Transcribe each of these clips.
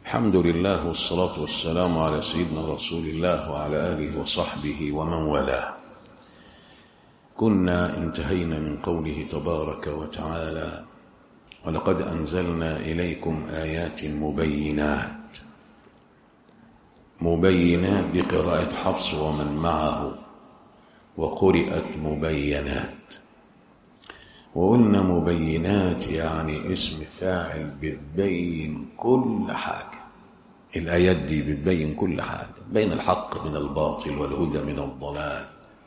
الحمد لله والصلاة والسلام على سيدنا رسول الله وعلى آله وصحبه ومن والاه كنا انتهينا من قوله تبارك وتعالى ولقد أنزلنا إليكم آيات مبينات مبينات بقراءة حفص ومن معه وقرئت مبينات وقلنا مبينات يعني اسم فاعل بتبين كل حاجة الآيات دي بتبين كل حاجة بين الحق من الباطل والهدى من الضلال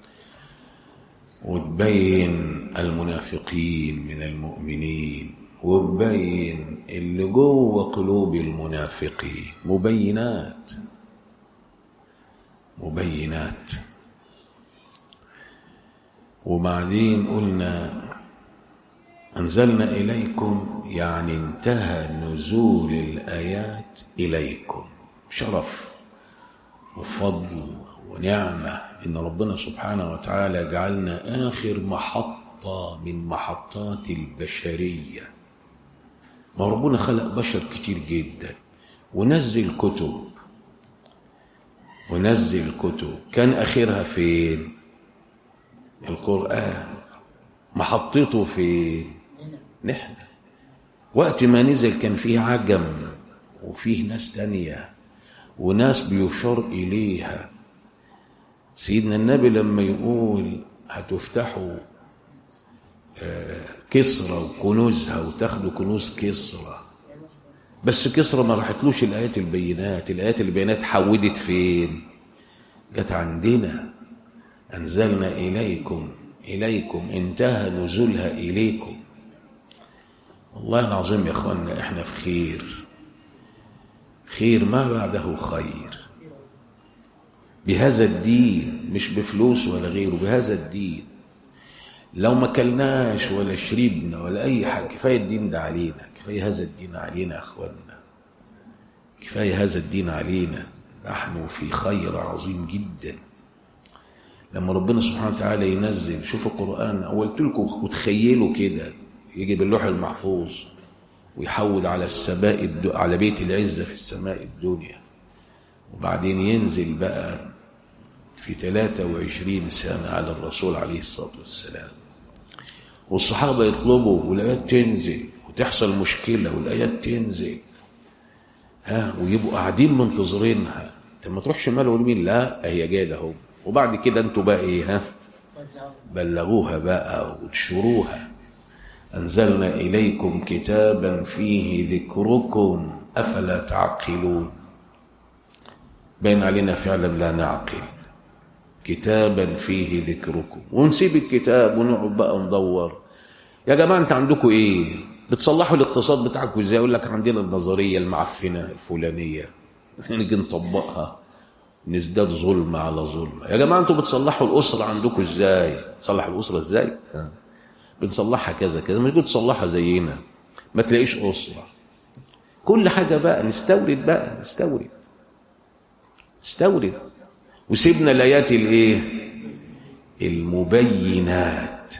وتبين المنافقين من المؤمنين وتبين اللي جوه قلوب المنافقين مبينات مبينات وبعدين قلنا أنزلنا إليكم يعني انتهى نزول الآيات إليكم شرف وفضل ونعمة إن ربنا سبحانه وتعالى جعلنا آخر محطة من محطات البشرية ما ربنا خلق بشر كتير جدا ونزل كتب ونزل كتب كان آخرها فين القرآن محطته فين نحن وقت ما نزل كان فيه عجم وفيه ناس تانية وناس بيشار إليها سيدنا النبي لما يقول هتفتحوا كسرى وكنوزها وتاخدوا كنوز كسرى بس كسرى ما راحتلوش الآيات البينات الآيات البينات حودت فين جت عندنا أنزلنا إليكم إليكم انتهى نزولها إليكم والله العظيم يا اخوانا احنا في خير خير ما بعده خير بهذا الدين مش بفلوس ولا غيره بهذا الدين لو ما كلناش ولا شربنا ولا اي حاجه كفايه الدين ده علينا كفايه هذا الدين علينا يا اخوانا كفايه هذا الدين علينا نحن في خير عظيم جدا لما ربنا سبحانه وتعالى ينزل شوفوا القران قلت لكم وتخيلوا كده يجي باللوح المحفوظ ويحود على السماء الدو... على بيت العزة في السماء الدنيا وبعدين ينزل بقى في 23 سنة على الرسول عليه الصلاة والسلام والصحابة يطلبوا والآيات تنزل وتحصل مشكلة والآيات تنزل ها ويبقوا قاعدين منتظرينها انت ما تروح شمال ويمين لا هي جايه اهو وبعد كده انتوا بقى ايه ها بلغوها بقى وتشروها أنزلنا إليكم كتابا فيه ذكركم أفلا تعقلون بين علينا فعلا لا نعقل كتابا فيه ذكركم ونسيب الكتاب ونقعد بقى ندور يا جماعة أنت عندكم إيه بتصلحوا الاقتصاد بتاعكم إزاي يقول لك عندنا النظرية المعفنة الفلانية نيجي نطبقها نزداد ظلم على ظلم يا جماعة أنتوا بتصلحوا الأسرة عندكم إزاي تصلح الأسرة إزاي بنصلحها كذا كذا مش قلت تصلحها زينا ما تلاقيش أسرة كل حاجة بقى نستورد بقى نستورد نستورد وسيبنا الآيات الإيه المبينات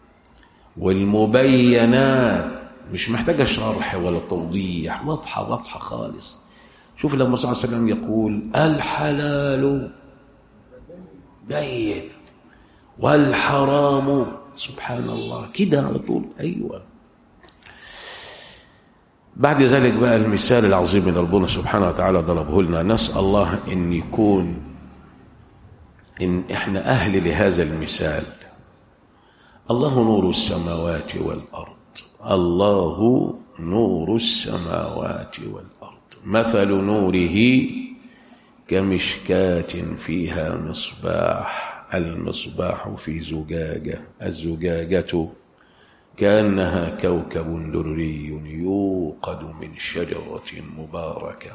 والمبينات مش محتاجة شرح ولا توضيح واضحة واضحة خالص شوف لما صلى الله عليه وسلم يقول الحلال بين والحرام سبحان الله كده على طول أيوة بعد ذلك بقى المثال العظيم من ربنا سبحانه وتعالى ضربه لنا نسأل الله أن يكون إن إحنا أهل لهذا المثال الله نور السماوات والأرض الله نور السماوات والأرض مثل نوره كمشكاة فيها مصباح المصباح في زجاجة الزجاجة كأنها كوكب دري يوقد من شجرة مباركة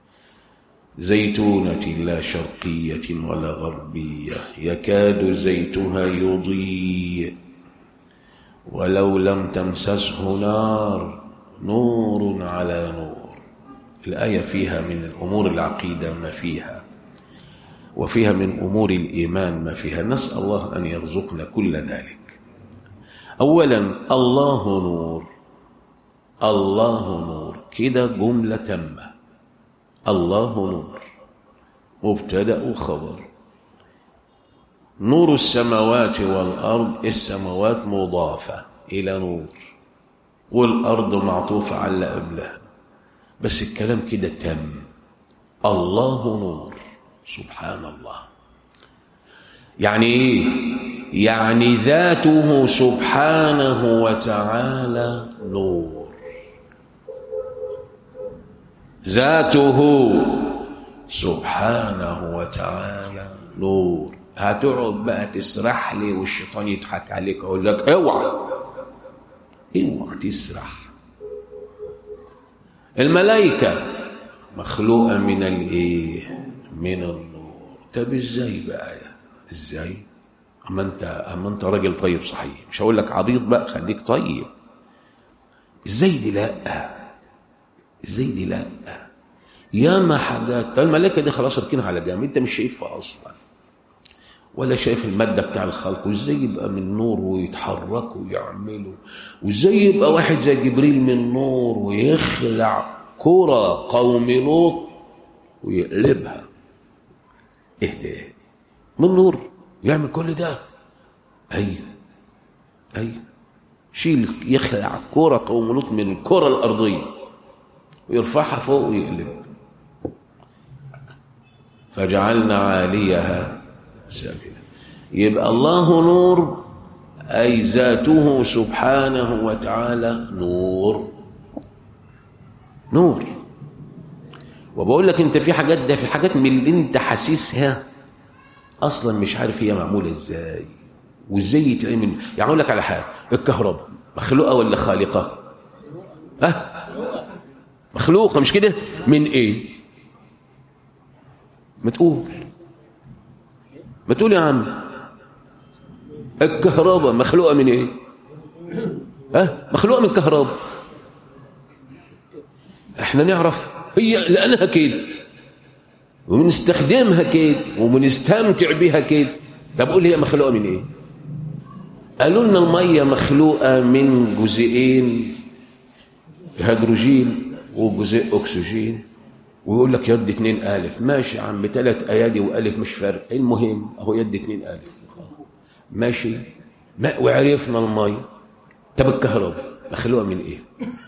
زيتونة لا شرقية ولا غربية يكاد زيتها يضيء ولو لم تمسسه نار نور على نور الآية فيها من الأمور العقيدة ما فيها وفيها من أمور الإيمان ما فيها نسأل الله أن يرزقنا كل ذلك أولا الله نور الله نور كده جملة تامة الله نور مبتدا وخبر نور السماوات والارض السماوات مضافه الى نور والارض معطوفه على اللي قبلها بس الكلام كده تم الله نور سبحان الله يعني ايه يعني ذاته سبحانه وتعالى نور ذاته سبحانه وتعالى نور هتقعد بقى تسرح لي والشيطان يضحك عليك اقول لك اوعى اوعى تسرح الملائكه مخلوقه من الايه من النور طب ازاي بقى ازاي اما انت اما انت راجل طيب صحيح مش هقول لك عبيط بقى خليك طيب ازاي دي لا ازاي دي لا ياما حاجات الملائكه دي خلاص اركنها على جنب انت مش شايفها اصلا ولا شايف المادة بتاع الخلق وازاي يبقى من نور ويتحركوا ويعملوا وازاي يبقى واحد زي جبريل من نور ويخلع كرة قوم لوط ويقلبها ايه ده من نور يعمل كل ده ايوه ايوه شيل يخلع كرة قوم لوط من الكرة الأرضية ويرفعها فوق ويقلب فجعلنا عاليها سافلة يبقى الله نور أي ذاته سبحانه وتعالى نور نور وبقول لك انت في حاجات ده في حاجات من اللي انت حاسسها اصلا مش عارف هي معموله ازاي وازاي يتعمل يعني اقول لك على حاجه الكهرباء مخلوقه ولا خالقه ها مخلوقه مش كده من ايه ما تقول ما تقول يا عم الكهرباء مخلوقه من ايه ها مخلوقه من كهرباء احنا نعرف هي لانها كده وبنستخدمها كده وبنستمتع بيها كده طب قول هي مخلوقه من ايه قالوا لنا الميه مخلوقه من جزئين هيدروجين وجزء اكسجين ويقول لك يد اتنين الف ماشي يا عم بثلاث ايادي والف مش فرق المهم اهو يد اتنين الف ماشي ما وعرفنا الميه طب الكهرباء مخلوقه من ايه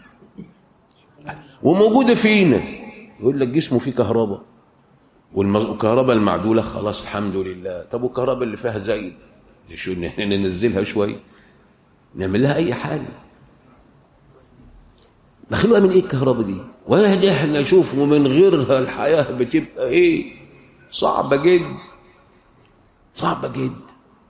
وموجوده فينا يقول لك جسمه فيه كهرباء والكهرباء المعدوله خلاص الحمد لله طب والكهرباء اللي فيها زايد شو ننزلها شويه نعمل لها اي حاجه مخلوقه من ايه الكهرباء دي ولا احنا نشوف ومن غيرها الحياه بتبقى ايه صعبه جدا صعبه جدا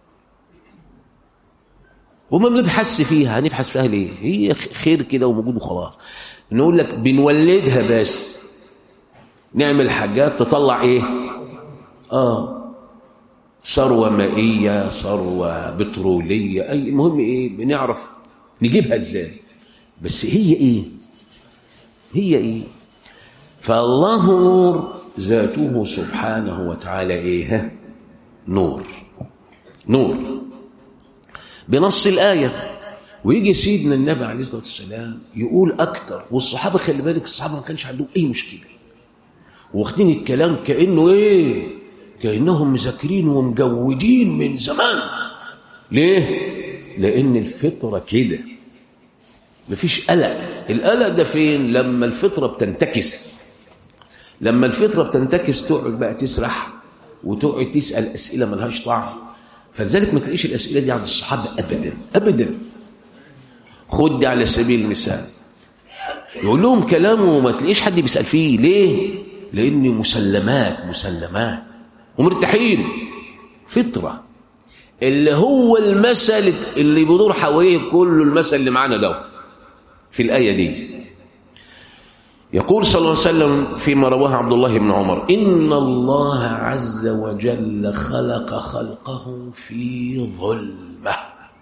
وما بنبحث فيها هنبحث فيها ليه هي خير كده وموجود وخلاص نقول لك بنولدها بس نعمل حاجات تطلع ايه اه ثروه مائيه ثروه بتروليه اي المهم ايه بنعرف نجيبها ازاي بس هي ايه هي ايه فالله نور ذاته سبحانه وتعالى ايه نور نور بنص الايه ويجي سيدنا النبي عليه الصلاه والسلام يقول اكتر والصحابه خلي بالك الصحابه ما كانش عندهم اي مشكله واخدين الكلام كانه ايه كانهم مذاكرين ومجودين من زمان ليه لان الفطره كده مفيش قلق القلق ده فين لما الفطره بتنتكس لما الفطره بتنتكس تقعد بقى تسرح وتقعد تسال اسئله ملهاش طعم فلذلك ما تلاقيش الاسئله دي عند الصحابه ابدا ابدا خد دي على سبيل المثال يقول لهم كلام وما تلاقيش حد بيسال فيه ليه لان مسلمات مسلمات ومرتاحين فطره اللي هو المثل اللي بيدور حواليه كله المثل اللي معانا ده في الايه دي يقول صلى الله عليه وسلم فيما رواه عبد الله بن عمر ان الله عز وجل خلق خلقه في ظلمه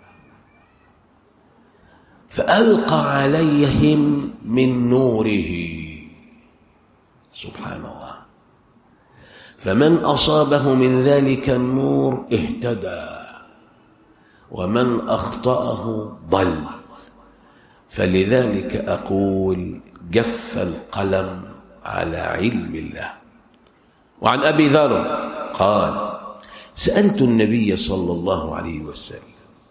فالقى عليهم من نوره سبحان الله فمن اصابه من ذلك النور اهتدى ومن اخطاه ضل فلذلك اقول جف القلم على علم الله وعن أبي ذر قال سألت النبي صلى الله عليه وسلم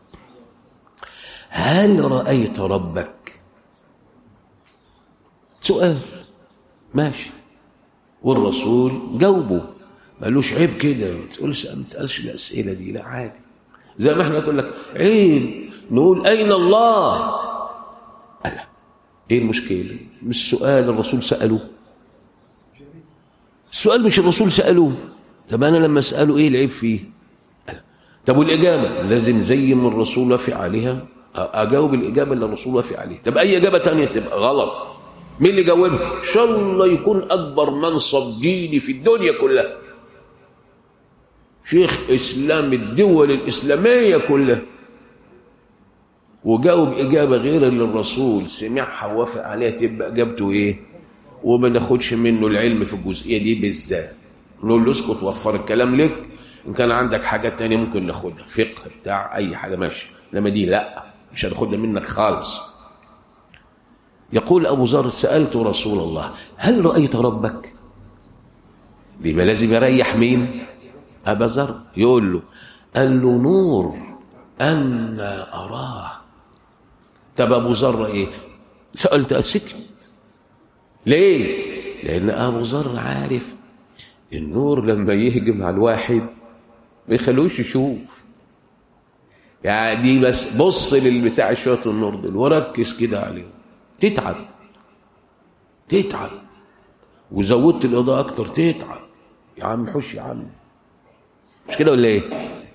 هل رأيت ربك سؤال ماشي والرسول جاوبه مالوش عيب كده ما تقولش ما تقالش الأسئلة دي لا عادي زي ما احنا تقول لك عيب نقول أين الله ألا ايه المشكلة مش سؤال الرسول سأله السؤال مش الرسول سأله طب أنا لما أسأله إيه العيب فيه ألا. طب والإجابة لازم زي ما الرسول وافق عليها أجاوب الإجابة اللي الرسول وافق عليها طب أي إجابة تانية تبقى غلط مين اللي جاوبها إن شاء الله يكون أكبر منصب ديني في الدنيا كلها شيخ إسلام الدول الإسلامية كلها وجاوب إجابة غير اللي الرسول سمعها ووافق عليها تبقى إجابته إيه وما ناخدش منه العلم في الجزئية دي بالذات نقول له اسكت وفر الكلام لك إن كان عندك حاجات تانية ممكن ناخدها فقه بتاع أي حاجة ماشي لما دي لا مش هناخدها منك خالص يقول أبو ذر سألت رسول الله هل رأيت ربك يبقى لازم يريح مين أبا ذر يقول له قال له نور أن أراه طب أبو ذر إيه سألت سكت ليه لأن أبو ذر عارف النور لما يهجم على الواحد ما يخلوش يشوف يعني دي بس بص للبتاع شوية النور دول وركز كده عليهم تتعب تتعب وزودت الإضاءة أكتر تتعب يا عم حش يا عم مش كده ولا إيه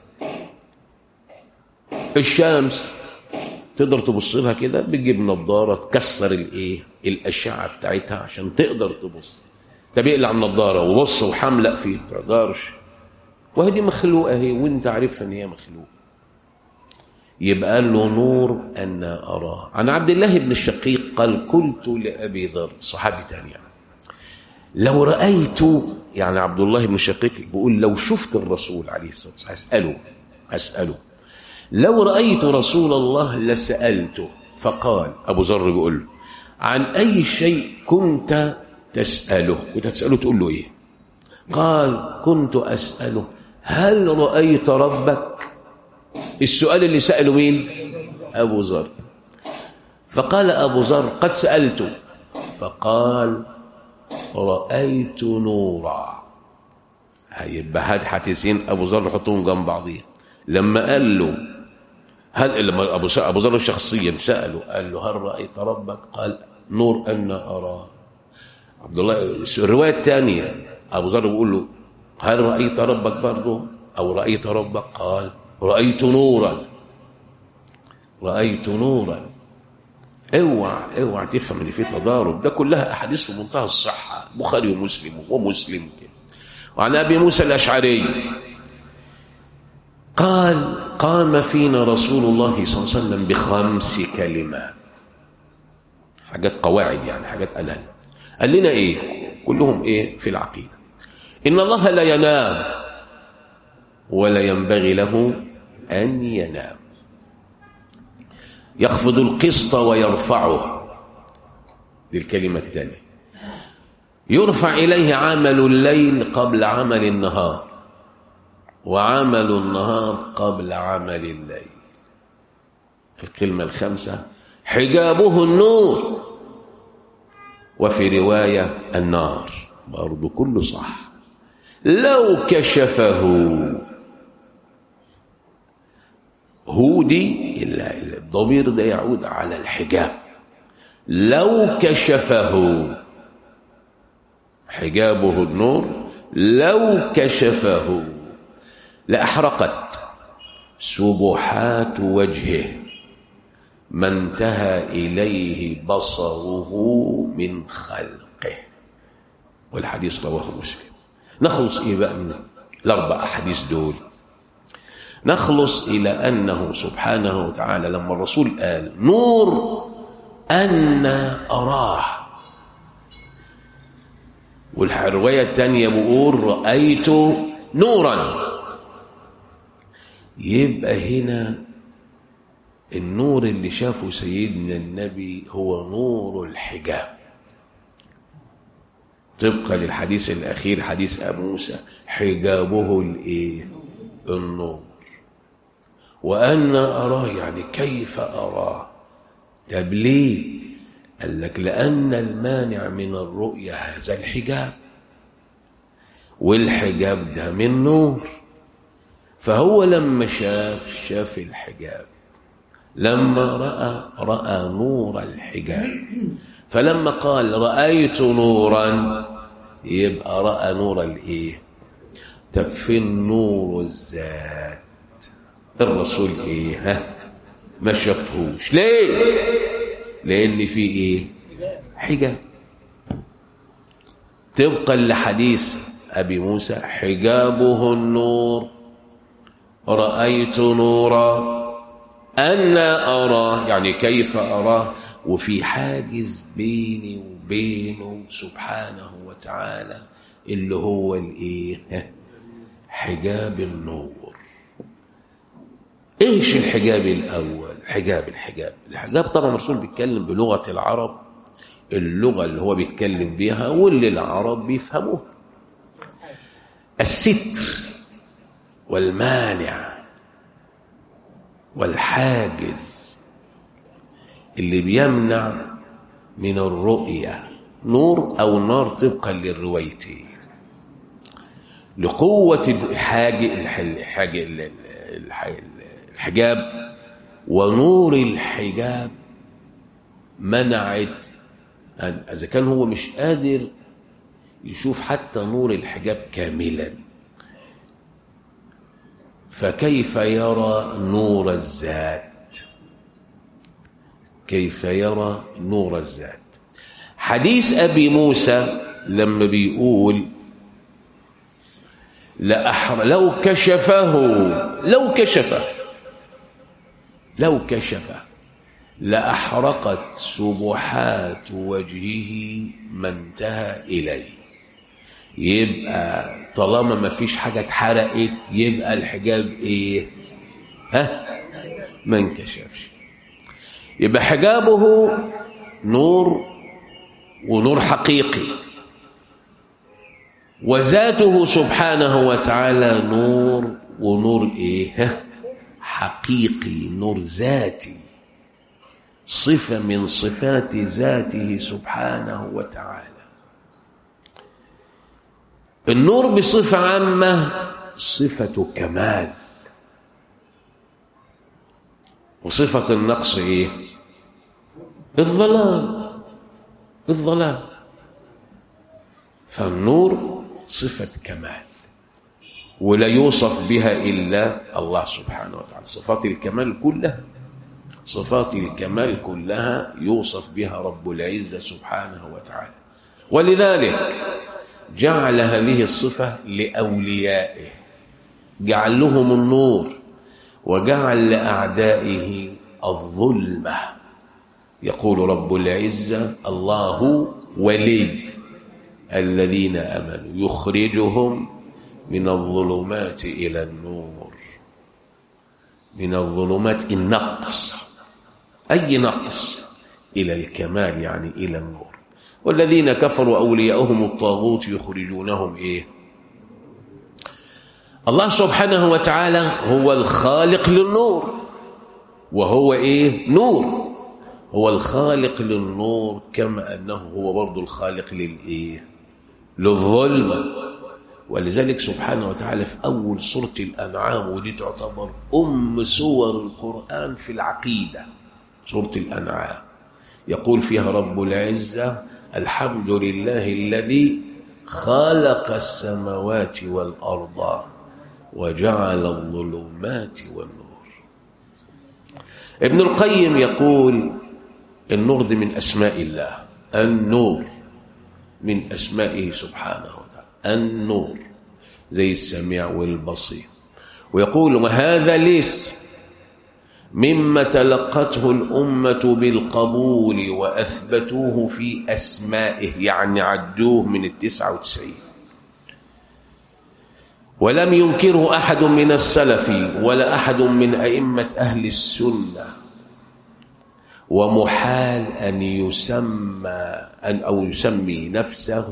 الشمس تقدر تبص لها كده بتجيب نظارة تكسر الإيه الأشعة بتاعتها عشان تقدر تبص طب اقلع النظارة وبص وحملق فيه ما تقدرش وهذه مخلوقة اهي وانت عارفها ان هي مخلوقة يبقى قال له نور أن أراه عن عبد الله بن الشقيق قال قلت لأبي ذر صحابي تاني يعني لو رأيت يعني عبد الله بن الشقيق بيقول لو شفت الرسول عليه الصلاة والسلام هسأله هسأله لو رأيت رسول الله لسألته فقال أبو ذر بيقول له عن أي شيء كنت تسأله كنت تسأله تقول له إيه قال كنت أسأله هل رأيت ربك السؤال اللي سأله مين أبو ذر فقال أبو ذر قد سألته فقال رأيت نورا هيبقى هاد حديثين أبو ذر حطهم جنب بعضيها لما قال له هل لما أبو أبو ذر شخصيا سأله قال له هل رأيت ربك قال نور أن أراه عبد الله الرواية الثانية أبو ذر بيقول له هل رأيت ربك برضه أو رأيت ربك قال رأيت نورا رأيت نورا اوعى اوعى تفهم ان في تضارب ده كلها احاديث في منتهى الصحه بخاري ومسلم ومسلم كده وعن ابي موسى الاشعري قال قام فينا رسول الله صلى الله عليه وسلم بخمس كلمات حاجات قواعد يعني حاجات قالها قال لنا ايه كلهم ايه في العقيده ان الله لا ينام ولا ينبغي له ان ينام يخفض القسط ويرفعه دي الكلمه الثانيه يرفع اليه عمل الليل قبل عمل النهار وعمل النهار قبل عمل الليل الكلمه الخامسه حجابه النور وفي روايه النار برضه كله صح لو كشفه هو دي الضمير ده يعود على الحجاب لو كشفه حجابه النور لو كشفه لأحرقت سبحات وجهه ما انتهى إليه بصره من خلقه والحديث رواه مسلم نخلص إيه بقى من الأربع أحاديث دول نخلص إلى أنه سبحانه وتعالى لما الرسول قال نور أن أراه والرواية الثانية بقول رأيت نورا يبقى هنا النور اللي شافه سيدنا النبي هو نور الحجاب طبقا للحديث الأخير حديث أبو موسى حجابه الإيه النور وأنا أراه يعني كيف أراه طب ليه قال لك لأن المانع من الرؤية هذا الحجاب والحجاب ده من نور فهو لما شاف شاف الحجاب لما رأى رأى نور الحجاب فلما قال رأيت نورا يبقى رأى نور الايه طب فين نور الذات الرسول ايه ها ما شافهوش ليه لان في ايه حجاب طبقا لحديث ابي موسى حجابه النور رايت نورا انا اراه يعني كيف اراه وفي حاجز بيني وبينه سبحانه وتعالى اللي هو الايه حجاب النور ايش الحجاب الاول حجاب الحجاب الحجاب طبعا الرسول بيتكلم بلغه العرب اللغه اللي هو بيتكلم بيها واللي العرب بيفهموها الستر والمانع والحاجز اللي بيمنع من الرؤيه نور او نار طبقا للروايتين لقوه الحاجه الحاجه الحجاب ونور الحجاب منعت اذا كان هو مش قادر يشوف حتى نور الحجاب كاملا فكيف يرى نور الذات كيف يرى نور الذات حديث ابي موسى لما بيقول لأحر لو كشفه لو كشفه لو كشفه لأحرقت سبحات وجهه ما انتهى إليه يبقى طالما ما فيش حاجة اتحرقت يبقى الحجاب ايه ها ما انكشفش يبقى حجابه نور ونور حقيقي وذاته سبحانه وتعالى نور ونور ايه حقيقي نور ذاتي صفة من صفات ذاته سبحانه وتعالى النور بصفة عامة صفة كمال وصفة النقص ايه الظلام الظلام فالنور صفة كمال ولا يوصف بها إلا الله سبحانه وتعالى صفات الكمال كلها صفات الكمال كلها يوصف بها رب العزة سبحانه وتعالى ولذلك جعل هذه الصفة لأوليائه جعل لهم النور وجعل لأعدائه الظلمة يقول رب العزة الله ولي الذين امنوا يخرجهم من الظلمات الى النور من الظلمات النقص اي نقص الى الكمال يعني الى النور والذين كفروا اولياءهم الطاغوت يخرجونهم ايه الله سبحانه وتعالى هو الخالق للنور وهو ايه نور هو الخالق للنور كما انه هو برضه الخالق للايه للظلمة ولذلك سبحانه وتعالى في أول سورة الأنعام ودي تعتبر أم سور القرآن في العقيدة سورة الأنعام يقول فيها رب العزة الحمد لله الذي خلق السماوات والأرض وجعل الظلمات والنور ابن القيم يقول النور دي من أسماء الله النور من أسمائه سبحانه وتعالى النور زي السميع والبصير ويقول وهذا ليس مما تلقته الأمة بالقبول وأثبتوه في أسمائه يعني عدوه من التسعة وتسعين ولم ينكره أحد من السلف ولا أحد من أئمة أهل السنة ومحال أن يسمى أن أو يسمي نفسه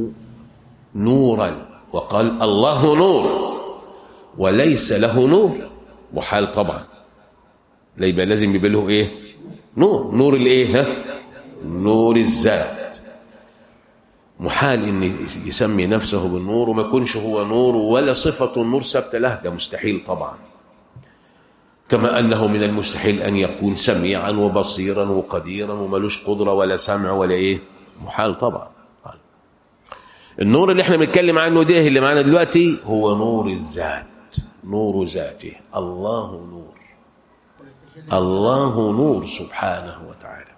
نورا وقال الله نور وليس له نور محال طبعا لا يبقى لازم يبقى له ايه نور نور الايه ها نور الذات محال ان يسمي نفسه بالنور وما يكونش هو نور ولا صفه النور ثابته له ده مستحيل طبعا كما انه من المستحيل ان يكون سميعا وبصيرا وقديرا وملوش قدره ولا سمع ولا ايه محال طبعا النور اللي احنا بنتكلم عنه ده اللي معانا دلوقتي هو نور الذات نور ذاته الله نور الله نور سبحانه وتعالى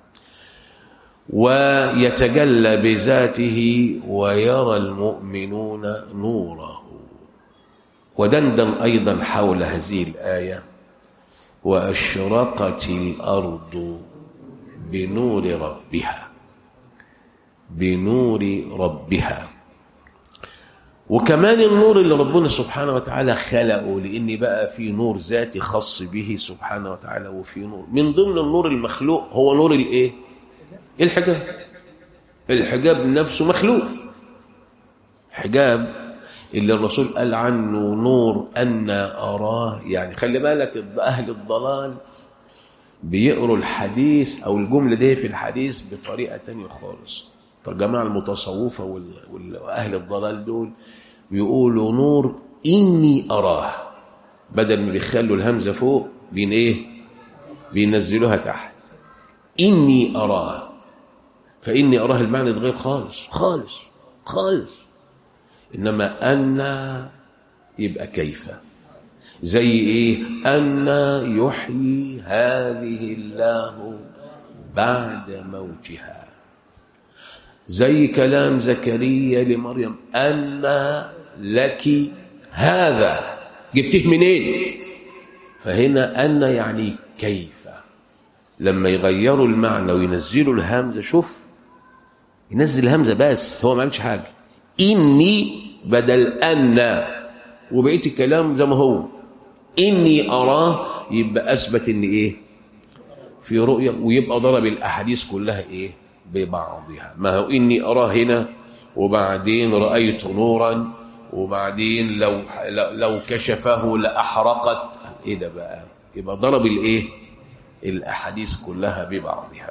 ويتجلى بذاته ويرى المؤمنون نوره ودندن أيضا حول هذه الآية وأشرقت الأرض بنور ربها بنور ربها وكمان النور اللي ربنا سبحانه وتعالى خلقه لان بقى في نور ذاتي خاص به سبحانه وتعالى وفي نور من ضمن النور المخلوق هو نور الايه الحجاب الحجاب نفسه مخلوق حجاب اللي الرسول قال عنه نور أن أراه يعني خلي بالك أهل الضلال بيقروا الحديث أو الجملة دي في الحديث بطريقة تانية خالص الجماعة المتصوفة وأهل الضلال دول بيقولوا نور إني أراه بدل ما بيخلوا الهمزة فوق بين إيه بينزلوها تحت إني أراه فإني أراه المعنى اتغير خالص خالص خالص إنما أن يبقى كيف زي إيه أن يحيي هذه الله بعد موتها زي كلام زكريا لمريم أن لك هذا جبته منين فهنا أن يعني كيف لما يغيروا المعنى وينزلوا الهمزة شوف ينزل الهمزة بس هو ما عملش حاجة إني بدل أن وبقيت الكلام زي ما هو إني أراه يبقى أثبت إن إيه في رؤية ويبقى ضرب الأحاديث كلها إيه ببعضها ما هو إني أراه هنا وبعدين رأيت نورا وبعدين لو لو كشفه لأحرقت إيه ده بقى يبقى ضرب الإيه الأحاديث كلها ببعضها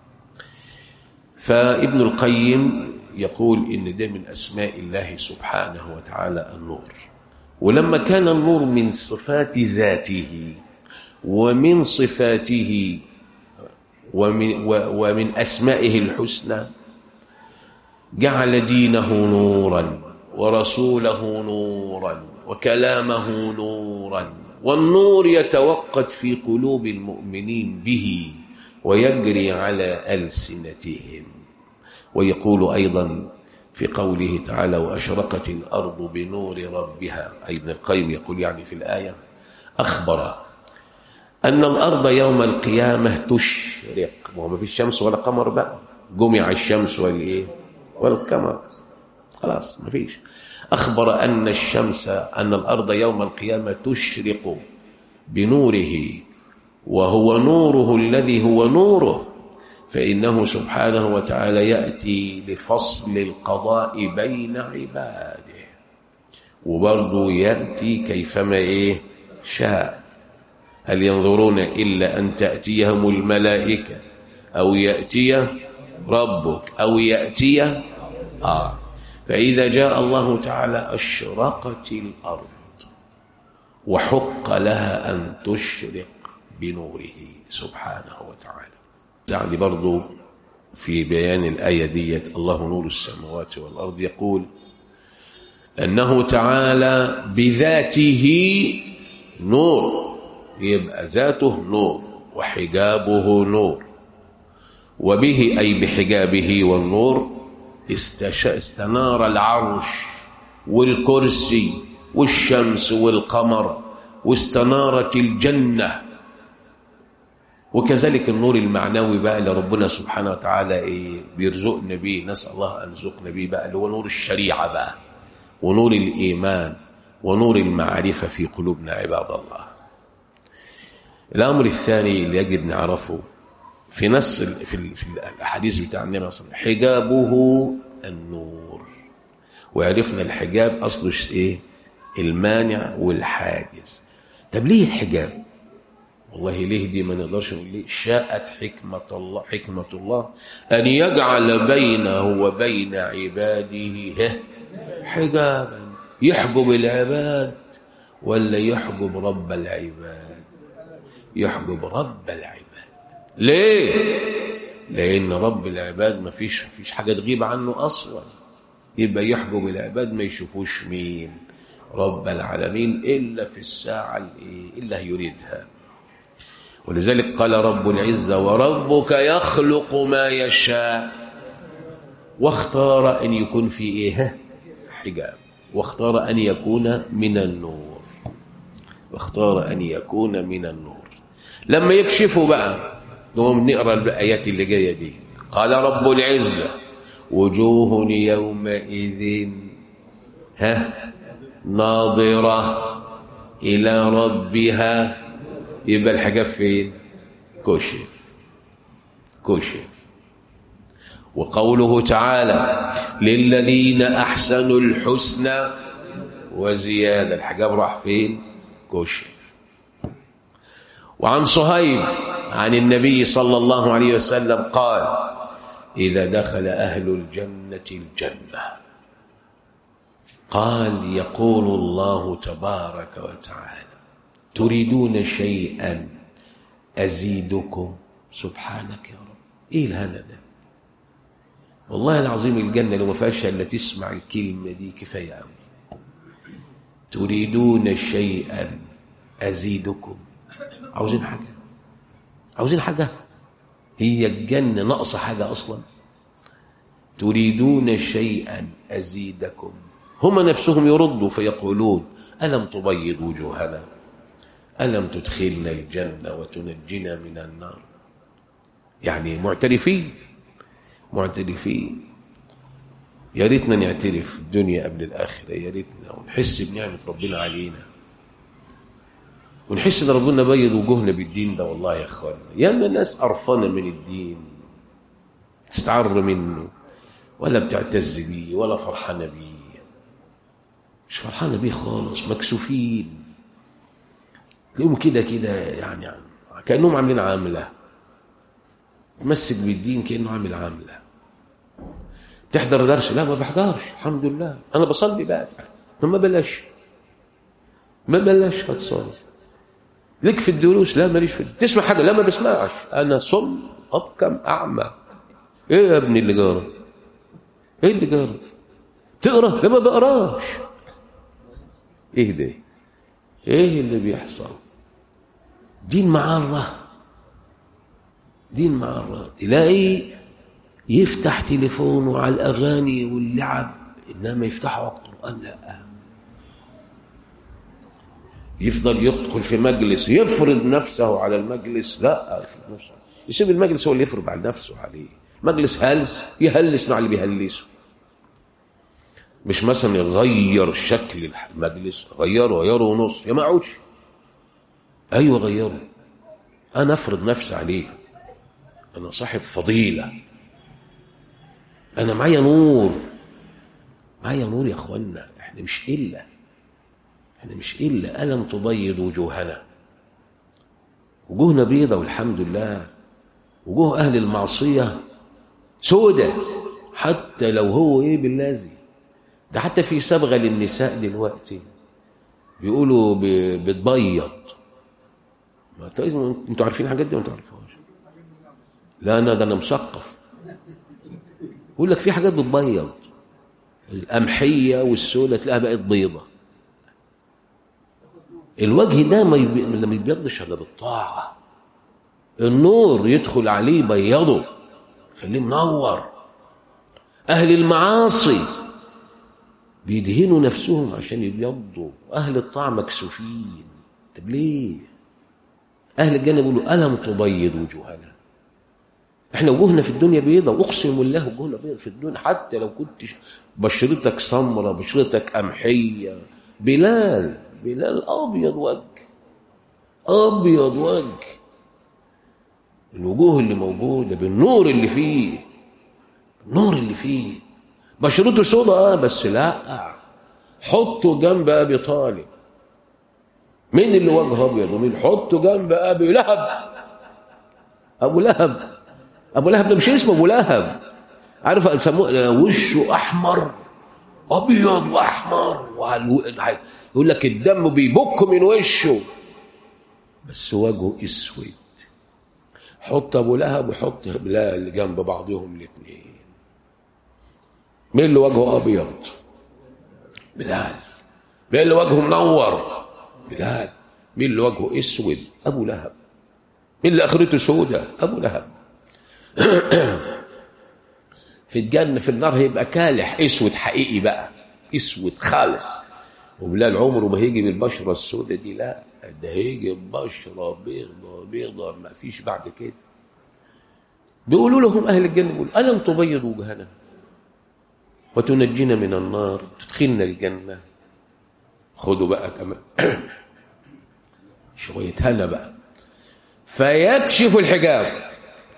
فابن القيم يقول إن ده من أسماء الله سبحانه وتعالى النور ولما كان النور من صفات ذاته ومن صفاته ومن, ومن أسمائه الحسنى جعل دينه نورا ورسوله نورا وكلامه نورا والنور يتوقد في قلوب المؤمنين به ويجري على ألسنتهم ويقول أيضا في قوله تعالى وأشرقت الأرض بنور ربها أي ابن القيم يقول يعني في الآية أخبر أن الأرض يوم القيامة تشرق وهو ما فيش شمس ولا قمر بقى جمع الشمس والإيه والقمر خلاص ما فيش أخبر أن الشمس أن الأرض يوم القيامة تشرق بنوره وهو نوره الذي هو نوره فإنه سبحانه وتعالى يأتي لفصل القضاء بين عباده وبرضه يأتي كيفما إيه شاء هل ينظرون إلا أن تأتيهم الملائكة أو يأتي ربك أو يأتي آه فإذا جاء الله تعالى أشرقت الأرض وحق لها أن تشرق بنوره سبحانه وتعالى يعني برضو في بيان الآية ديت الله نور السماوات والأرض يقول أنه تعالى بذاته نور يبقى ذاته نور وحجابه نور وبه أي بحجابه والنور استش... استنار العرش والكرسي والشمس والقمر واستنارت الجنة وكذلك النور المعنوي بقى اللي ربنا سبحانه وتعالى إيه بيرزقنا بيه نسأل الله أن يرزقنا بيه بقى اللي هو نور الشريعة بقى ونور الإيمان ونور المعرفة في قلوبنا عباد الله الأمر الثاني اللي يجب نعرفه في نص ال- في, ال- في الاحاديث بتاع النبي صلى الله عليه وسلم حجابه النور وعرفنا الحجاب اصله ش- ايه المانع والحاجز طب ليه الحجاب والله ليه دي ما نقدرش نقول ليه شاءت حكمة الله حكمة الله أن يجعل بينه وبين عباده ها، حجابا يحجب العباد ولا يحجب رب العباد يحجب رب العباد ليه لأن رب العباد ما فيش فيش حاجة تغيب عنه أصلا يبقى يحجب العباد ما يشوفوش مين رب العالمين إلا في الساعة الإيه إلا يريدها ولذلك قال رب العزة وربك يخلق ما يشاء واختار أن يكون في إيه حجاب واختار أن يكون من النور واختار أن يكون من النور لما يكشفوا بقى نقوم نقرأ الآيات اللي جاية دي قال رب العزة وجوه يومئذ ها ناظرة إلى ربها يبقى الحجاب فين كشف كشف وقوله تعالى للذين أحسنوا الحسنى وزيادة الحجاب راح فين كشف وعن صهيب عن النبي صلى الله عليه وسلم قال إذا دخل أهل الجنة الجنة قال يقول الله تبارك وتعالى تريدون شيئا أزيدكم سبحانك يا رب إيه الهنا ده والله العظيم الجنة لو ما فيهاش إلا تسمع الكلمة دي كفاية أوي تريدون شيئا أزيدكم عاوزين حاجة عاوزين حاجة هي الجنة ناقصة حاجة أصلا تريدون شيئا أزيدكم هم نفسهم يردوا فيقولون ألم تبيض وجوهنا ألم تدخلنا الجنة وتنجنا من النار يعني معترفين معترفين يا ريتنا نعترف الدنيا قبل الآخرة يا ريتنا ونحس بنعمة ربنا علينا ونحس ان ربنا بيض وجوهنا بالدين ده والله يا اخوانا ياما ناس قرفانه من الدين تستعر منه ولا بتعتز بيه ولا فرحانه بيه مش فرحانه بيه خالص مكسوفين تلاقيهم كده كده يعني كانهم عاملين عامله تمسك بالدين كانه عامل عامله تحضر درس لا ما بحضرش الحمد لله انا بصلي بقى ما بلاش ما بلاش هتصلي ليك في الدروس لا ماليش في تسمع حاجه لا ما بسمعش انا صم ابكم اعمى ايه يا ابني اللي جاره ايه اللي جاره تقرا لا ما بقراش ايه ده ايه اللي بيحصل دين معره دين معره تلاقي يفتح تليفونه على الاغاني واللعب انما يفتحوا على القران لا يفضل يدخل في مجلس يفرض نفسه على المجلس لا يفرض نفسه يسيب المجلس هو اللي يفرض على نفسه عليه مجلس هلس يهلس مع اللي بيهلسه مش مثلا يغير شكل المجلس غيره غيره ونص يا ما اقعدش ايوه غيره انا افرض نفسي عليه انا صاحب فضيله انا معايا نور معايا نور يا اخوانا احنا مش الا احنا مش الا الم تبيض وجوهنا وجوهنا بيضة والحمد لله وجوه اهل المعصيه سودة حتى لو هو ايه باللازم ده حتى في صبغه للنساء دلوقتي بيقولوا ب- بتبيض ما تقولوا انتوا عارفين الحاجات دي ولا انتوا عارفوهاش لا انا ده انا مثقف يقول لك في حاجات بتبيض القمحيه والسوله تلاقيها بقت بيضه الوجه ده ما يبي- ما يبيضش الا بالطاعه النور يدخل عليه يبيضه خليه منور اهل المعاصي بيدهنوا نفسهم عشان يبيضوا اهل الطاعه مكسوفين طب ليه اهل الجنه بيقولوا الم تبيض وجوهنا احنا وجوهنا في الدنيا بيضة واقسم بالله وجوهنا بيضة في الدنيا حتى لو كنت ش- بشرتك سمرة بشرتك قمحية بلال بلال ابيض وجه ابيض وجه الوجوه اللي موجودة بالنور اللي فيه النور اللي فيه بشرته سودا اه بس لا حطه جنب ابي طالب مين اللي وجهه ابيض ومين حطه جنب ابي لهب ابو لهب ابو لهب ده مش اسمه ابو لهب عارف يسموه وشه احمر ابيض واحمر وعلى- يقول لك الدم بيبك من وشه بس وجهه اسود حط ابو لهب وحط بلال جنب بعضهم الاثنين مين اللي وجهه ابيض بلال مين اللي وجهه منور بلال مين اللي وجهه اسود ابو لهب مين اللي اخرته سودة ابو لهب في الجنة في النار هيبقى كالح اسود حقيقي بقى اسود خالص وبلال عمره ما هيجي بالبشرة السوداء دي لا ده هيجي ببشرة بيضة بيضة ما فيش بعد كده بيقولوا لهم أهل الجنة بيقولوا ألم تبيض وجهنا وتنجينا من النار تدخلنا الجنة خدوا بقى كمان شوية هنا بقى فيكشف الحجاب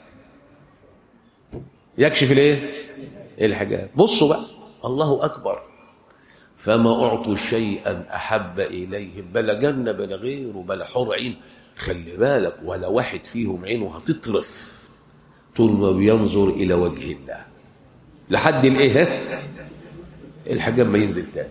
يكشف الايه الحجاب بصوا بقى الله اكبر فما اعطوا شيئا احب اليهم بلا جنه بلا غيره بلا حور عين خلي بالك ولا واحد فيهم عينه هتطرف طول ما بينظر الى وجه الله لحد الايه الحجاب ما ينزل تاني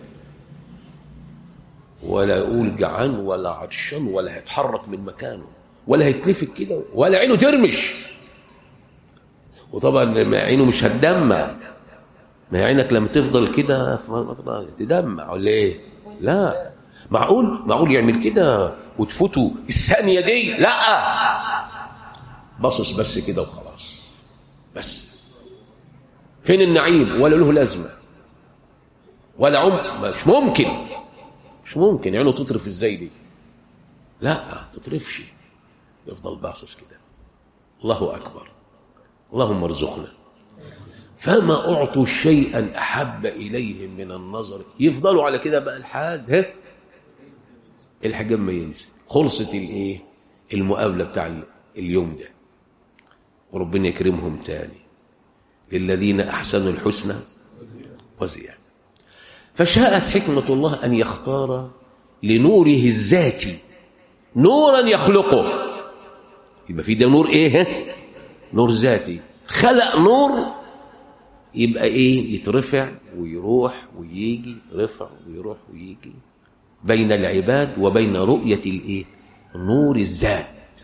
ولا يقول جعان ولا عطشان ولا هيتحرك من مكانه ولا هيتلفت كده ولا عينه ترمش وطبعا ما عينه مش هتدمع ما هي عينك لما تفضل كده في- تدمع ولا ايه لا معقول معقول يعمل كده وتفوته الثانيه دي لا باصص بس كده وخلاص بس فين النعيم ولا له لازمه ولا عم مش ممكن مش ممكن عينه تطرف ازاي دي لا تطرفش يفضل باصص كده الله اكبر اللهم ارزقنا فما اعطوا شيئا احب اليهم من النظر يفضلوا على كده بقى الحال ها الحجاب ما ينزل خلصت الايه المقابله بتاع اليوم ده وربنا يكرمهم تاني للذين احسنوا الحسنى وزياده فشاءت حكمه الله ان يختار لنوره الذاتي نورا يخلقه يبقى في ده نور ايه ها؟ نور ذاتي خلق نور يبقى ايه يترفع ويروح ويجي يترفع ويروح ويجي بين العباد وبين رؤية الايه نور الذات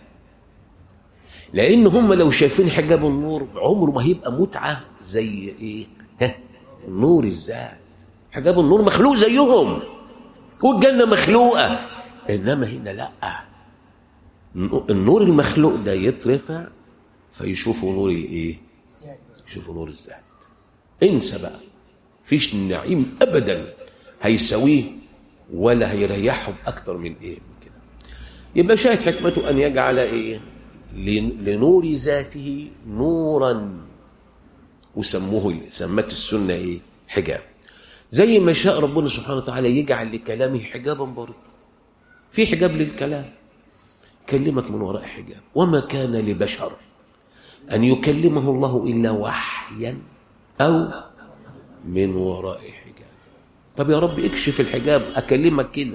لان هم لو شايفين حجاب النور عمره ما هيبقى متعة زي ايه ها نور الذات حجاب النور مخلوق زيهم والجنة مخلوقة انما هنا لا النور المخلوق ده يترفع فيشوفوا نور الايه يشوفوا نور الذات انسى بقى فيش نعيم ابدا هيساويه ولا هيريحهم اكتر من ايه من كده يبقى شاهد حكمته ان يجعل ايه لن- لنور ذاته نورا وسموه سمت السنه ايه حجاب زي ما شاء ربنا سبحانه وتعالى يجعل لكلامه حجابا برضه في حجاب للكلام يكلمك من وراء حجاب وما كان لبشر أن يكلمه الله إلا وحيا أو من وراء حجاب طب يا رب اكشف الحجاب أكلمك كده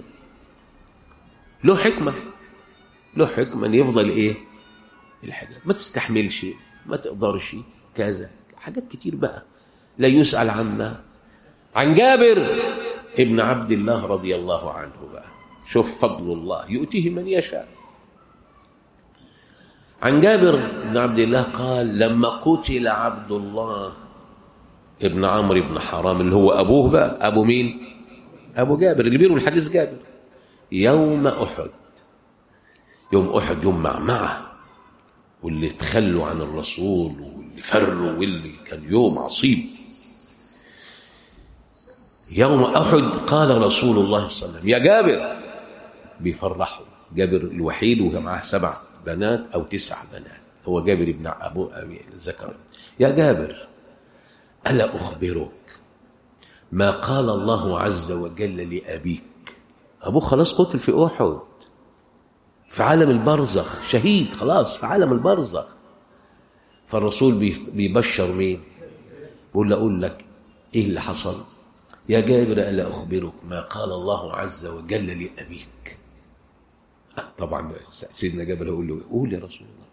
له حكمة له حكمة أن يفضل إيه الحجاب ما تستحملش ما تقدرش كذا حاجات كتير بقى لا يسأل عنا عن جابر ابن عبد الله رضي الله عنه بقى شوف فضل الله يؤتيه من يشاء عن جابر بن عبد الله قال لما قتل عبد الله ابن عمرو بن حرام اللي هو ابوه بقى ابو مين ابو جابر اللي بيروي الحديث جابر يوم احد يوم احد يوم معمعه واللي تخلوا عن الرسول واللي فروا واللي كان يوم عصيب يوم احد قال رسول الله صلى الله عليه وسلم يا جابر بيفرحوا جابر الوحيد ومعاه سبع بنات او تسع بنات هو جابر بن ابو ابي ذكر يا جابر الا اخبرك ما قال الله عز وجل لابيك ابوه خلاص قتل في احد في عالم البرزخ شهيد خلاص في عالم البرزخ فالرسول بيبشر مين بيقول له اقول لك ايه اللي حصل يا جابر الا اخبرك ما قال الله عز وجل لابيك طبعا سيدنا جابر يقول له قول يا رسول الله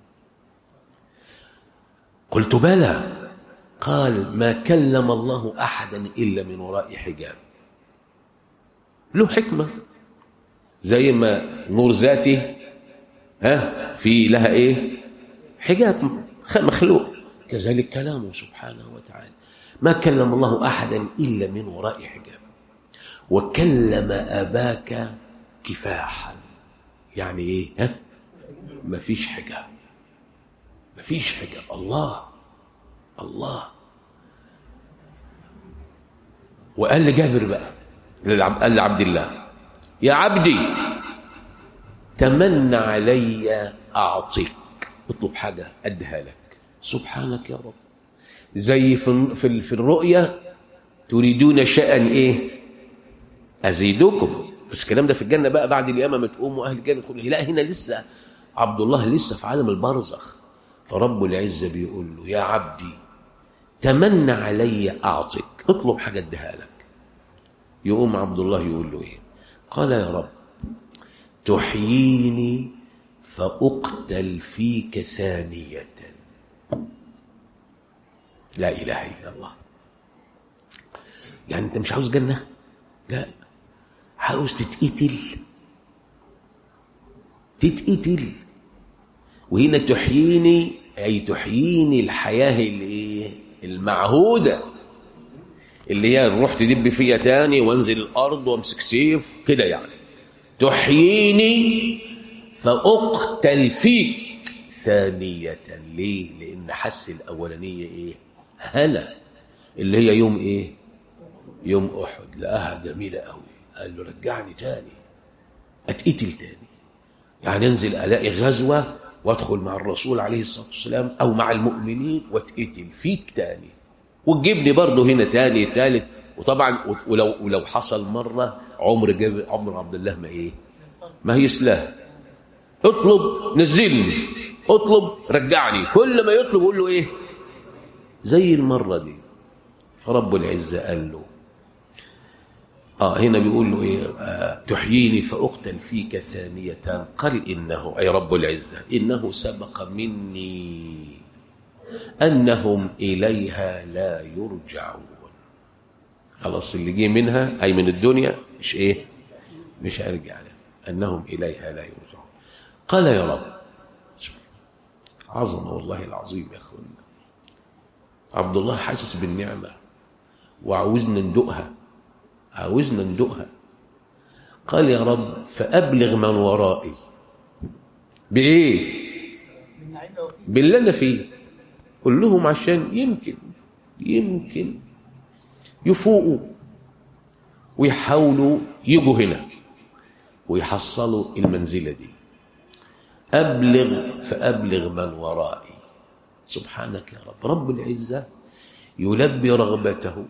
قلت بلى قال ما كلم الله احدا الا من وراء حجاب له حكمه زي ما نور ذاته ها في لها ايه حجاب مخلوق كذلك كلامه سبحانه وتعالى ما كلم الله احدا الا من وراء حجاب وكلم اباك كفاحا يعني ايه ها مفيش حجاب مفيش حجاب الله الله وقال لجابر بقى قال لعبد الله يا عبدي تمنى علي اعطيك اطلب حاجه اديها لك سبحانك يا رب زي في في, في الرؤيا تريدون شيئا ايه ازيدكم بس الكلام ده في الجنه بقى بعد القيامه ما تقوموا اهل الجنه تقول لا هنا لسه عبد الله لسه في عالم البرزخ فرب العزه بيقول له يا عبدي تمنى علي اعطيك اطلب حاجه اديها لك يقوم عبد الله يقول له ايه قال يا رب تحييني فاقتل فيك ثانيه لا اله الا الله يعني انت مش عاوز جنه لا عاوز تتقتل تتقتل وهنا تحييني اي تحييني الحياه الايه المعهوده اللي هي نروح تدب فيا تاني وانزل الارض وامسك سيف كده يعني تحييني فاقتل فيك ثانيه ليه لان حس الاولانيه ايه هنا اللي هي يوم ايه يوم احد لقاها جميله قوي قال له رجعني تاني اتقتل تاني يعني انزل الاقي غزوه وادخل مع الرسول عليه الصلاه والسلام او مع المؤمنين واتقتل فيك تاني وتجيبني برضه هنا تاني تالت وطبعا ولو ولو حصل مره عمر جاب عمر عبد الله ما ايه ما يسلاه اطلب نزلني اطلب رجعني كل ما يطلب يقول له ايه زي المره دي فرب العزه قال له اه هنا بيقول له ايه آه تحييني فاقتل فيك ثانيه قال انه اي رب العزه انه سبق مني انهم اليها لا يرجعون خلاص اللي جه منها اي من الدنيا مش ايه مش هيرجع لها انهم اليها لا يرجعون قال يا رب شوف عظمه والله العظيم يا اخوانا عبد الله حاسس بالنعمه وعاوزنا ندوقها عاوزنا ندوقها قال يا رب فأبلغ من ورائي بإيه باللي أنا فيه قل لهم عشان يمكن يمكن يفوقوا ويحاولوا يجوا هنا ويحصلوا المنزلة دي أبلغ فأبلغ من ورائي سبحانك يا رب رب العزة يلبي رغبته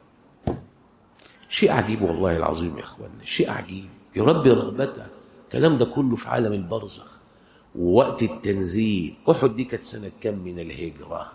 شيء عجيب والله العظيم يا اخوانا شيء عجيب يربي رغبته الكلام ده كله في عالم البرزخ ووقت التنزيل احد دي كانت سنه كم من الهجره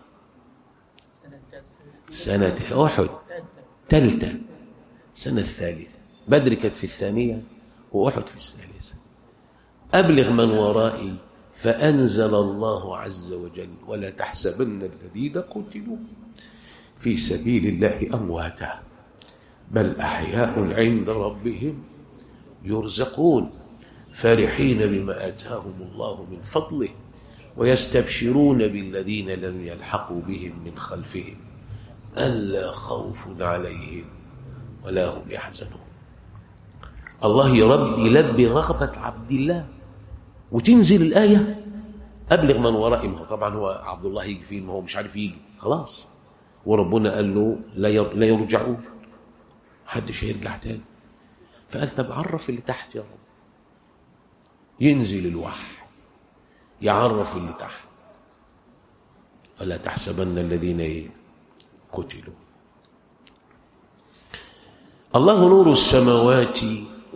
سنه احد ثالثه السنه الثالثه بدر كانت في الثانيه واحد في الثالثه ابلغ من ورائي فانزل الله عز وجل ولا تحسبن الذين قتلوا في سبيل الله امواتا بل احياء عند ربهم يرزقون فرحين بما اتاهم الله من فضله ويستبشرون بالذين لم يلحقوا بهم من خلفهم الا خوف عليهم ولا هم يحزنون الله يرب يلبي رغبه عبد الله وتنزل الايه ابلغ من ورائي ما هو طبعا هو عبد الله يجي فين ما هو مش عارف يجي خلاص وربنا قال له لا يرجعون محدش هيرجع تاني فقال طب عرف اللي تحت يا رب ينزل الوحي يعرف اللي تحت ولا تحسبن الذين ايه قتلوا الله نور السماوات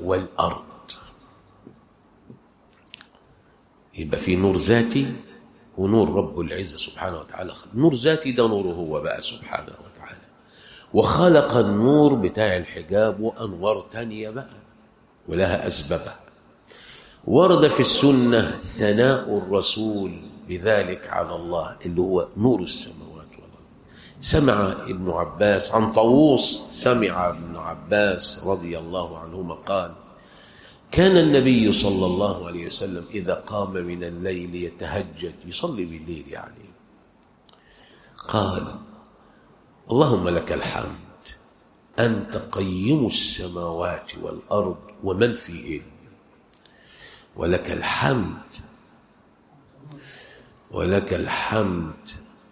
والارض يبقى في نور ذاتي ونور رب العزة سبحانه وتعالى نور ذاتي ده نوره هو بقى سبحانه وتعالى وخلق النور بتاع الحجاب وأنوار تانية بقى ولها أسبابها ورد في السنة ثناء الرسول بذلك على الله اللي هو نور السماوات والأرض سمع ابن عباس عن طاووس سمع ابن عباس رضي الله عنهما قال كان النبي صلى الله عليه وسلم إذا قام من الليل يتهجد يصلي بالليل يعني قال اللهم لك الحمد أنت قيم السماوات والأرض ومن فيهن ولك الحمد ولك الحمد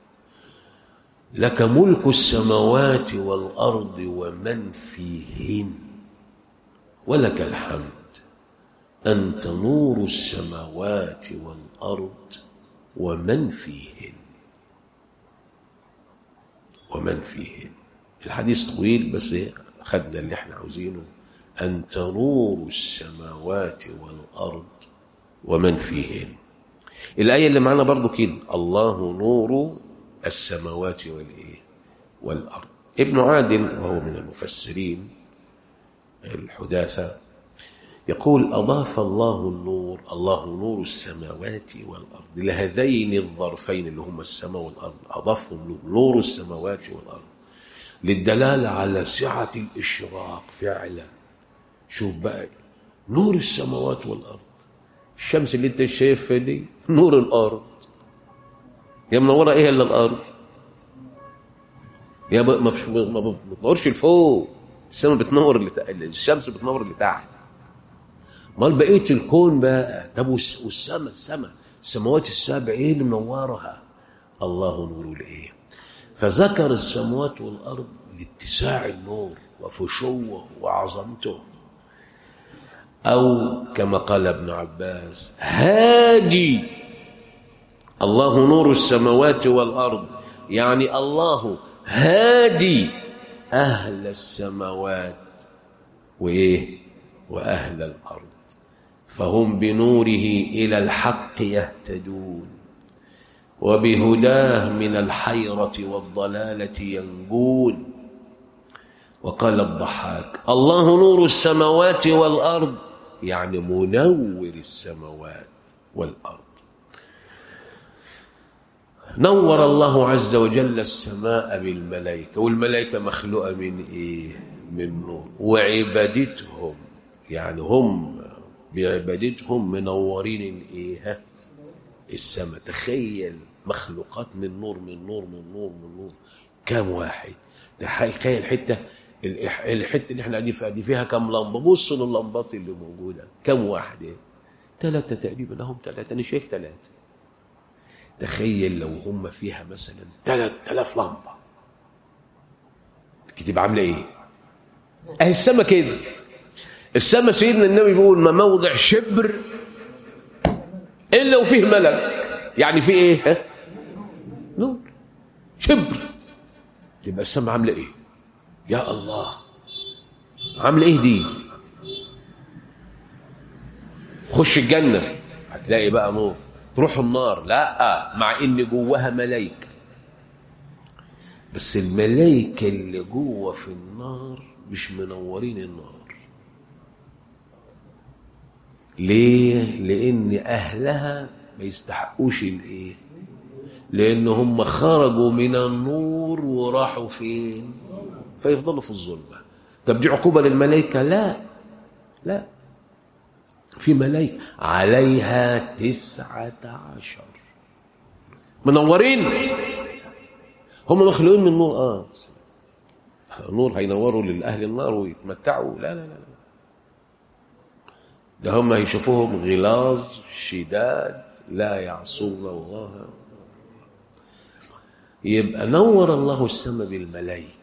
لك ملك السماوات والأرض ومن فيهن ولك الحمد أنت نور السماوات والأرض ومن فيهن ومن فيهن الحديث طويل بس خدنا اللي احنا عاوزينه أنت نور السماوات والأرض ومن فيهن الآية اللي معانا برضو كده الله نور السماوات والإيه والأرض ابن عادل وهو من المفسرين الحداثة يقول أضاف الله النور الله نور السماوات والأرض لهذين الظرفين اللي هما السماء والأرض أضافهم نور السماوات والأرض للدلالة على سعة الإشراق فعلا شوف بقى نور السماوات والأرض الشمس اللي انت شايفها دي نور الأرض يا منورة ايه الا الأرض يا ما ما بتنورش لفوق السماء بتنور اللي تحت الشمس بتنور اللي تحت امال بقيه الكون بقى طب والسماء السماء السماوات السبع ايه اللي منورها الله نور الايه فذكر السماوات والارض لاتساع النور وفشوه وعظمته او كما قال ابن عباس هادي الله نور السماوات والارض يعني الله هادي اهل السماوات وايه واهل الارض فهم بنوره الى الحق يهتدون وبهداه من الحيره والضلاله ينجون وقال الضحاك الله نور السماوات والارض يعني منور السماوات والارض نور الله عز وجل السماء بالملائكه والملائكه مخلوقه من ايه من نور وعبادتهم يعني هم بعبادتهم منورين الايه السماء تخيل مخلوقات من نور من نور من نور من نور كام واحد تخيل حته الحته اللي احنا قاعدين فيها دي فيها كام لمبه بص لللمبات اللي موجوده كام واحده ثلاثه تقريبا لهم ثلاثه انا شايف ثلاثه تخيل لو هم فيها مثلا 3000 لمبه كتب عامله ايه اهي السما كده السما سيدنا النبي بيقول ما موضع شبر الا وفيه ملك يعني في ايه ها نور شبر تبقى السما عامله ايه يا الله عامله ايه دي خش الجنه هتلاقي بقى نور تروح النار لا مع ان جواها ملائكه بس الملائكه اللي جوه في النار مش منورين النار ليه لان اهلها ما يستحقوش الايه لان هم خرجوا من النور وراحوا فين فيفضلوا في الظلمه طب دي عقوبه للملائكه لا لا في ملائكه عليها تسعة عشر منورين هم مخلوقين من نور اه نور هينوروا للاهل النار ويتمتعوا لا لا لا ده هم هيشوفوهم غلاظ شداد لا يعصون الله يبقى نور الله السماء بالملائكة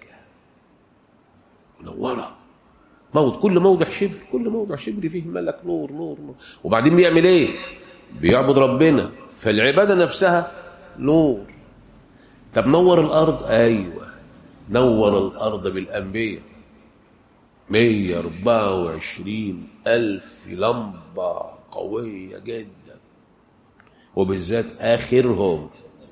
منورة موت كل موضع شبر كل موضع شبر فيه ملك نور نور نور وبعدين بيعمل ايه بيعبد ربنا فالعبادة نفسها نور طب نور الأرض أيوة نور الأرض بالأنبياء 124 ألف لمبة قوية جدا وبالذات آخرهم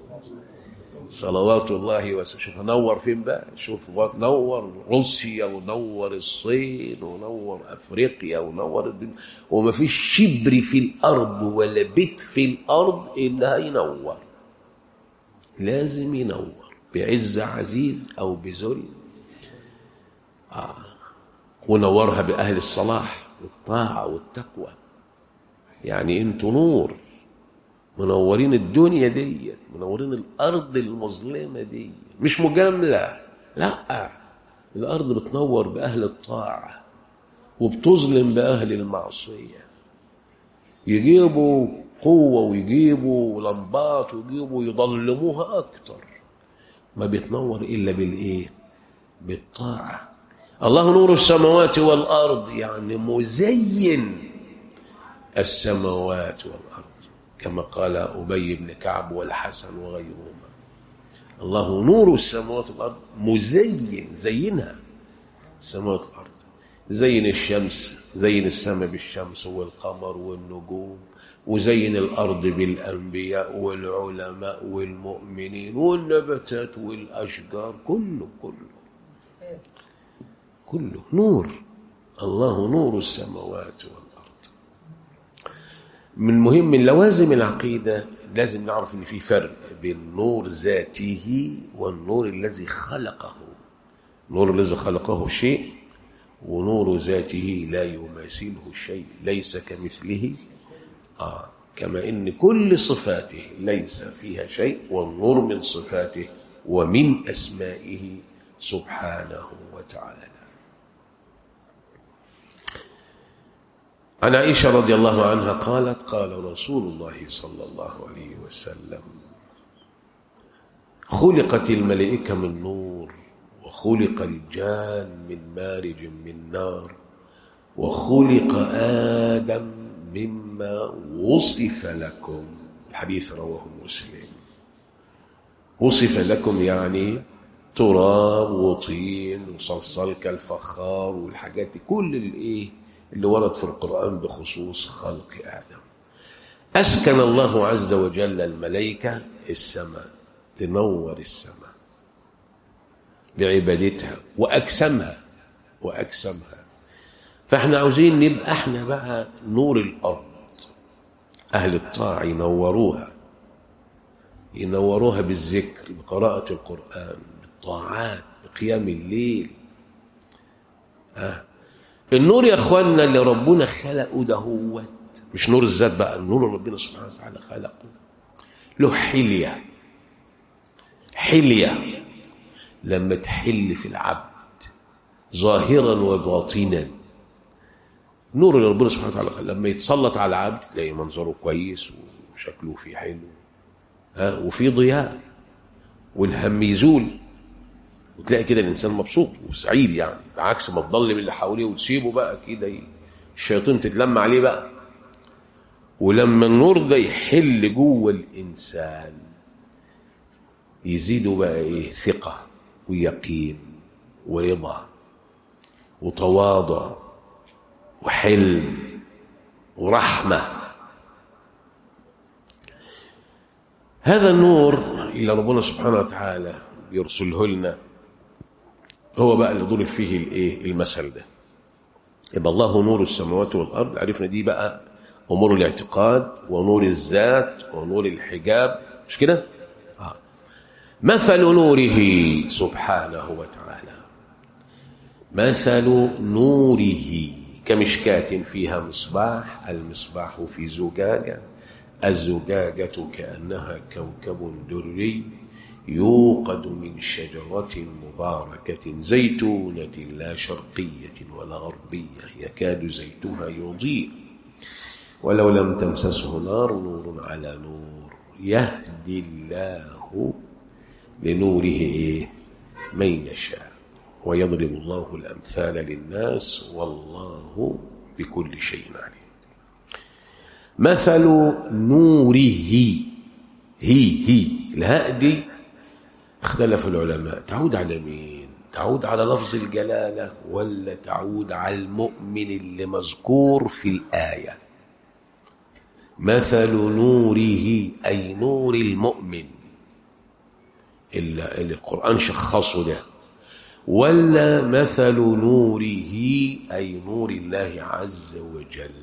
صلوات الله وسلم شوف نور فين بقى شوف نور روسيا ونور الصين ونور افريقيا ونور الدنيا وما فيش شبر في الارض ولا بيت في الارض الا هينور لازم ينور بعز عزيز او بذل آه. ونورها باهل الصلاح والطاعه والتقوى يعني انتوا نور منورين الدنيا دي منورين الارض المظلمه دي مش مجامله لا الارض بتنور باهل الطاعه وبتظلم باهل المعصيه يجيبوا قوه ويجيبوا لمبات ويجيبوا يضلموها اكتر ما بيتنور الا بالايه بالطاعه الله نور السماوات والارض يعني مزين السماوات والارض كما قال أبي بن كعب والحسن وغيرهما الله نور السماوات والأرض مزين زينها السماوات والأرض زين الشمس زين السماء بالشمس والقمر والنجوم وزين الأرض بالأنبياء والعلماء والمؤمنين والنباتات والأشجار كله كله كله نور الله نور السماوات والأرض من مهم من لوازم العقيدة لازم نعرف ان في فرق بين نور ذاته والنور الذي خلقه النور الذي خلقه شيء ونور ذاته لا يماثله شيء ليس كمثله آه كما ان كل صفاته ليس فيها شيء والنور من صفاته ومن اسمائه سبحانه وتعالى عن عائشة رضي الله عنها قالت قال رسول الله صلى الله عليه وسلم خلقت الملائكة من نور وخلق الجان من مارج من نار وخلق آدم مما وصف لكم الحديث رواه مسلم وصف لكم يعني تراب وطين وصلصال كالفخار والحاجات دي كل الايه اللي ورد في القرآن بخصوص خلق آدم أسكن الله عز وجل الملائكة السماء تنور السماء بعبادتها وأجسامها وأجسامها فاحنا عاوزين نبقى احنا بقى نور الأرض أهل الطاعة ينوروها ينوروها بالذكر بقراءة القرآن بالطاعات بقيام الليل أه النور يا اخوانا اللي ربنا خلقه ده هو مش نور الذات بقى النور اللي ربنا سبحانه وتعالى خلقه له حليه حليه لما تحل في العبد ظاهرا وباطنا نور اللي ربنا سبحانه وتعالى خلقه لما يتسلط على العبد تلاقي منظره كويس وشكله فيه حلو ها وفي ضياء والهم يزول وتلاقي كده الانسان مبسوط وسعيد يعني بعكس ما تضلم اللي حواليه وتسيبه بقى كده الشياطين تتلم عليه بقى ولما النور ده يحل جوه الانسان يزيده بقى ايه ثقه ويقين ورضا وتواضع وحلم ورحمه هذا النور اللي ربنا سبحانه وتعالى يرسله لنا هو بقى اللي ضرب فيه الايه المثل ده يبقى الله نور السماوات والارض عرفنا دي بقى امور الاعتقاد ونور الذات ونور الحجاب مش كده آه. مثل نوره سبحانه وتعالى مثل نوره كمشكاة فيها مصباح المصباح في زجاجة الزجاجة كأنها كوكب دري يوقد من شجرة مباركة زيتونة لا شرقية ولا غربية يكاد زيتها يضيء ولو لم تمسسه نار نور على نور يهدي الله لنوره إيه من يشاء ويضرب الله الأمثال للناس والله بكل شيء عليم مثل نوره هي هي الهاء دي اختلف العلماء تعود على مين تعود على لفظ الجلالة ولا تعود على المؤمن اللي مذكور في الآية مثل نوره أي نور المؤمن اللي اللي القرآن شخصه ده ولا مثل نوره أي نور الله عز وجل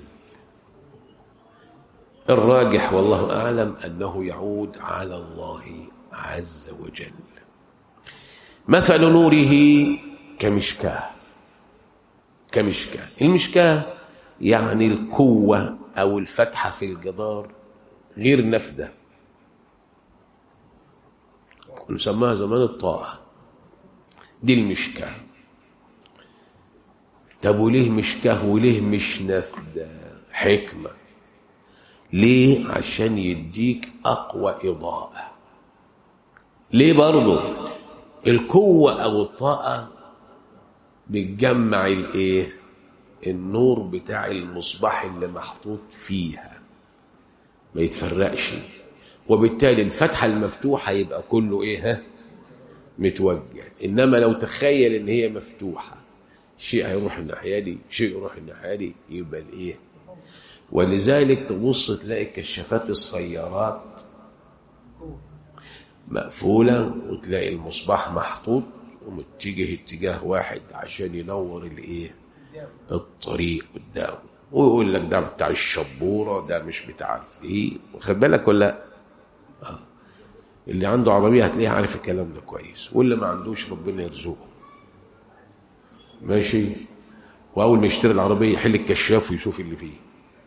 الراجح والله أعلم أنه يعود على الله عز وجل مثل نوره كمشكاه كمشكاه المشكاه يعني القوة أو الفتحة في الجدار غير نفدة نسماها زمان الطاقة دي المشكاه طب وليه مشكاه وليه مش نفدة حكمة ليه عشان يديك أقوى إضاءة ليه برضه القوة أو الطاقة بتجمع الإيه النور بتاع المصباح اللي محطوط فيها ما يتفرقش وبالتالي الفتحة المفتوحة يبقى كله إيه ها متوجه إنما لو تخيل إن هي مفتوحة شيء هيروح الناحية دي شيء يروح الناحية دي يبقى الإيه ولذلك تبص تلاقي كشافات السيارات مقفولة وتلاقي المصباح محطوط ومتجه اتجاه واحد عشان ينور الايه الطريق قدامه ويقول لك ده بتاع الشبورة ده مش بتاع ايه واخد بالك ولا لا؟ آه. اللي عنده عربية هتلاقيه عارف الكلام ده كويس واللي ما عندوش ربنا يرزقه ماشي واول ما يشتري العربية يحل الكشاف ويشوف اللي فيه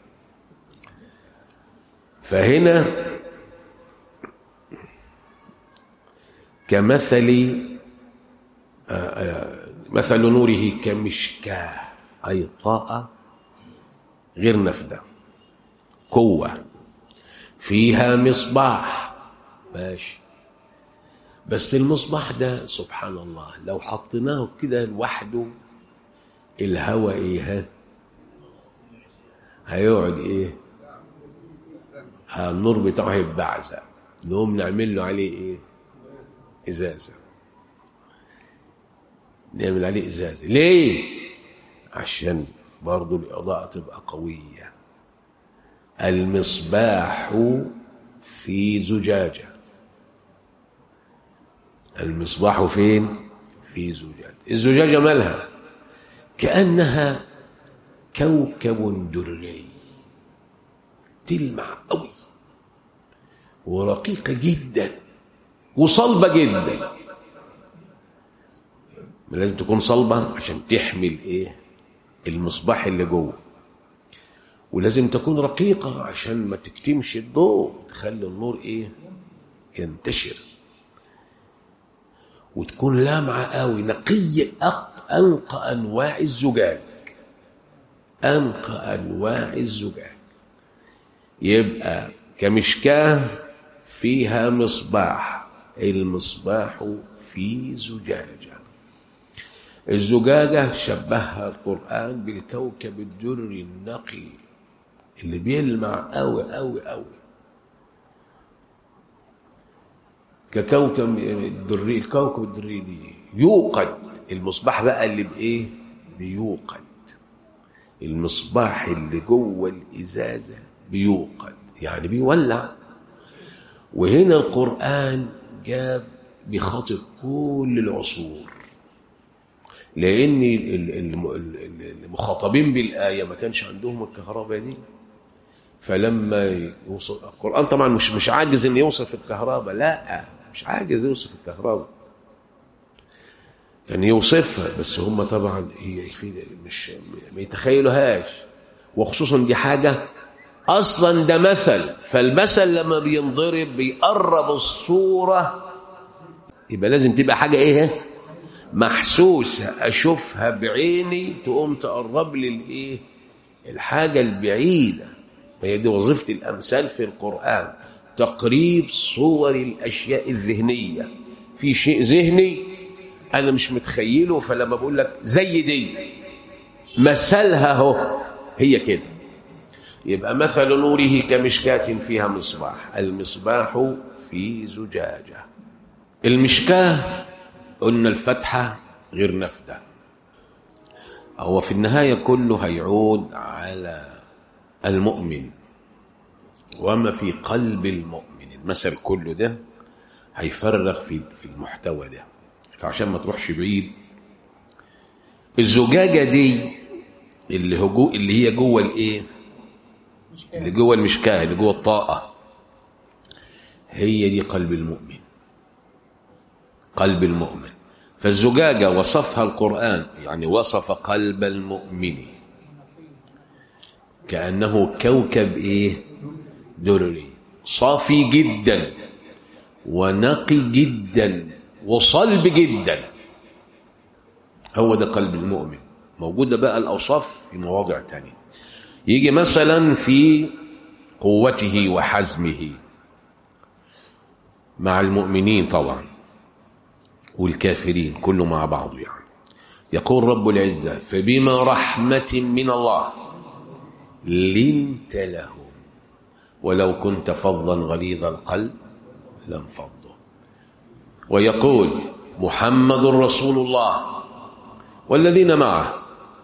فهنا كمثل مثل نوره كمشكاه أي طاقة غير نفدة قوة فيها مصباح ماشي بس المصباح ده سبحان الله لو حطيناه كده لوحده الهواء ايه ها هيقعد ايه النور بتاعه هيتبعزق نقوم نعمل له عليه ايه ازازه نعمل عليه ازازه ليه عشان برضه الاضاءه تبقى قويه المصباح في زجاجه المصباح فين في زجاجه الزجاجه مالها كانها كوكب دري تلمع قوي ورقيقه جدا وصلبه جدا لازم تكون صلبة عشان تحمل ايه المصباح اللي جوه ولازم تكون رقيقة عشان ما تكتمش الضوء تخلي النور ايه ينتشر وتكون لامعة قوي نقية أق... أنقى أنواع الزجاج أنقى أنواع الزجاج يبقى كمشكاه فيها مصباح المصباح في زجاجه الزجاجة شبهها القرآن بالكوكب الدري النقي اللي بيلمع قوي قوي قوي ككوكب الدري الكوكب الدري دي يوقد المصباح بقى اللي بايه بيوقد المصباح اللي جوه الازازه بيوقد يعني بيولع وهنا القران جاب بخاطب كل العصور لان المخاطبين بالايه ما كانش عندهم الكهرباء دي فلما يوصل القران طبعا مش مش عاجز ان يوصف الكهرباء لا مش عاجز يوصف الكهرباء كان يوصفها بس هم طبعا هي في مش ما يتخيلوهاش وخصوصا دي حاجه اصلا ده مثل فالمثل لما بينضرب بيقرب الصوره يبقى لازم تبقى حاجه ايه محسوسة أشوفها بعيني تقوم تقرب لي الإيه؟ الحاجة البعيدة هي دي وظيفة الأمثال في القرآن تقريب صور الأشياء الذهنية في شيء ذهني أنا مش متخيله فلما بقول لك زي دي مثلها هو هي كده يبقى مثل نوره كمشكاة فيها مصباح المصباح في زجاجة المشكاه قلنا الفتحة غير نفدة هو في النهاية كله هيعود على المؤمن وما في قلب المؤمن المثل كله ده هيفرغ في في المحتوى ده فعشان ما تروحش بعيد الزجاجة دي اللي هو جو اللي هي جوه الايه اللي جوه المشكاه اللي جوه الطاقه هي دي قلب المؤمن قلب المؤمن فالزجاجه وصفها القران يعني وصف قلب المؤمن كانه كوكب ايه درري صافي جدا ونقي جدا وصلب جدا هو ده قلب المؤمن موجودة بقى الأوصاف في مواضع تانية يجي مثلا في قوته وحزمه مع المؤمنين طبعا والكافرين كله مع بعضه يعني يقول رب العزة فبما رحمة من الله لنت لهم ولو كنت فظا غليظ القلب لانفضوا ويقول محمد رسول الله والذين معه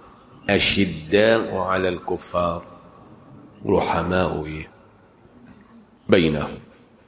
أشداء على الكفار رحماء إيه؟ بينهم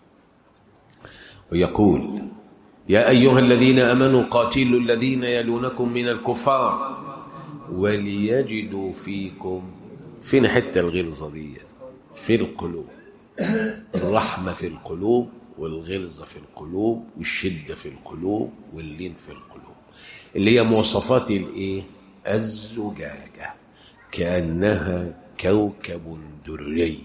ويقول يا أيها الذين أمنوا قاتلوا الذين يلونكم من الكفار وليجدوا فيكم فين حتى الغلظة دي في القلوب الرحمة في القلوب والغلظة في القلوب والشدة في القلوب واللين في القلوب اللي هي مواصفات الايه الزجاجة كأنها كوكب دري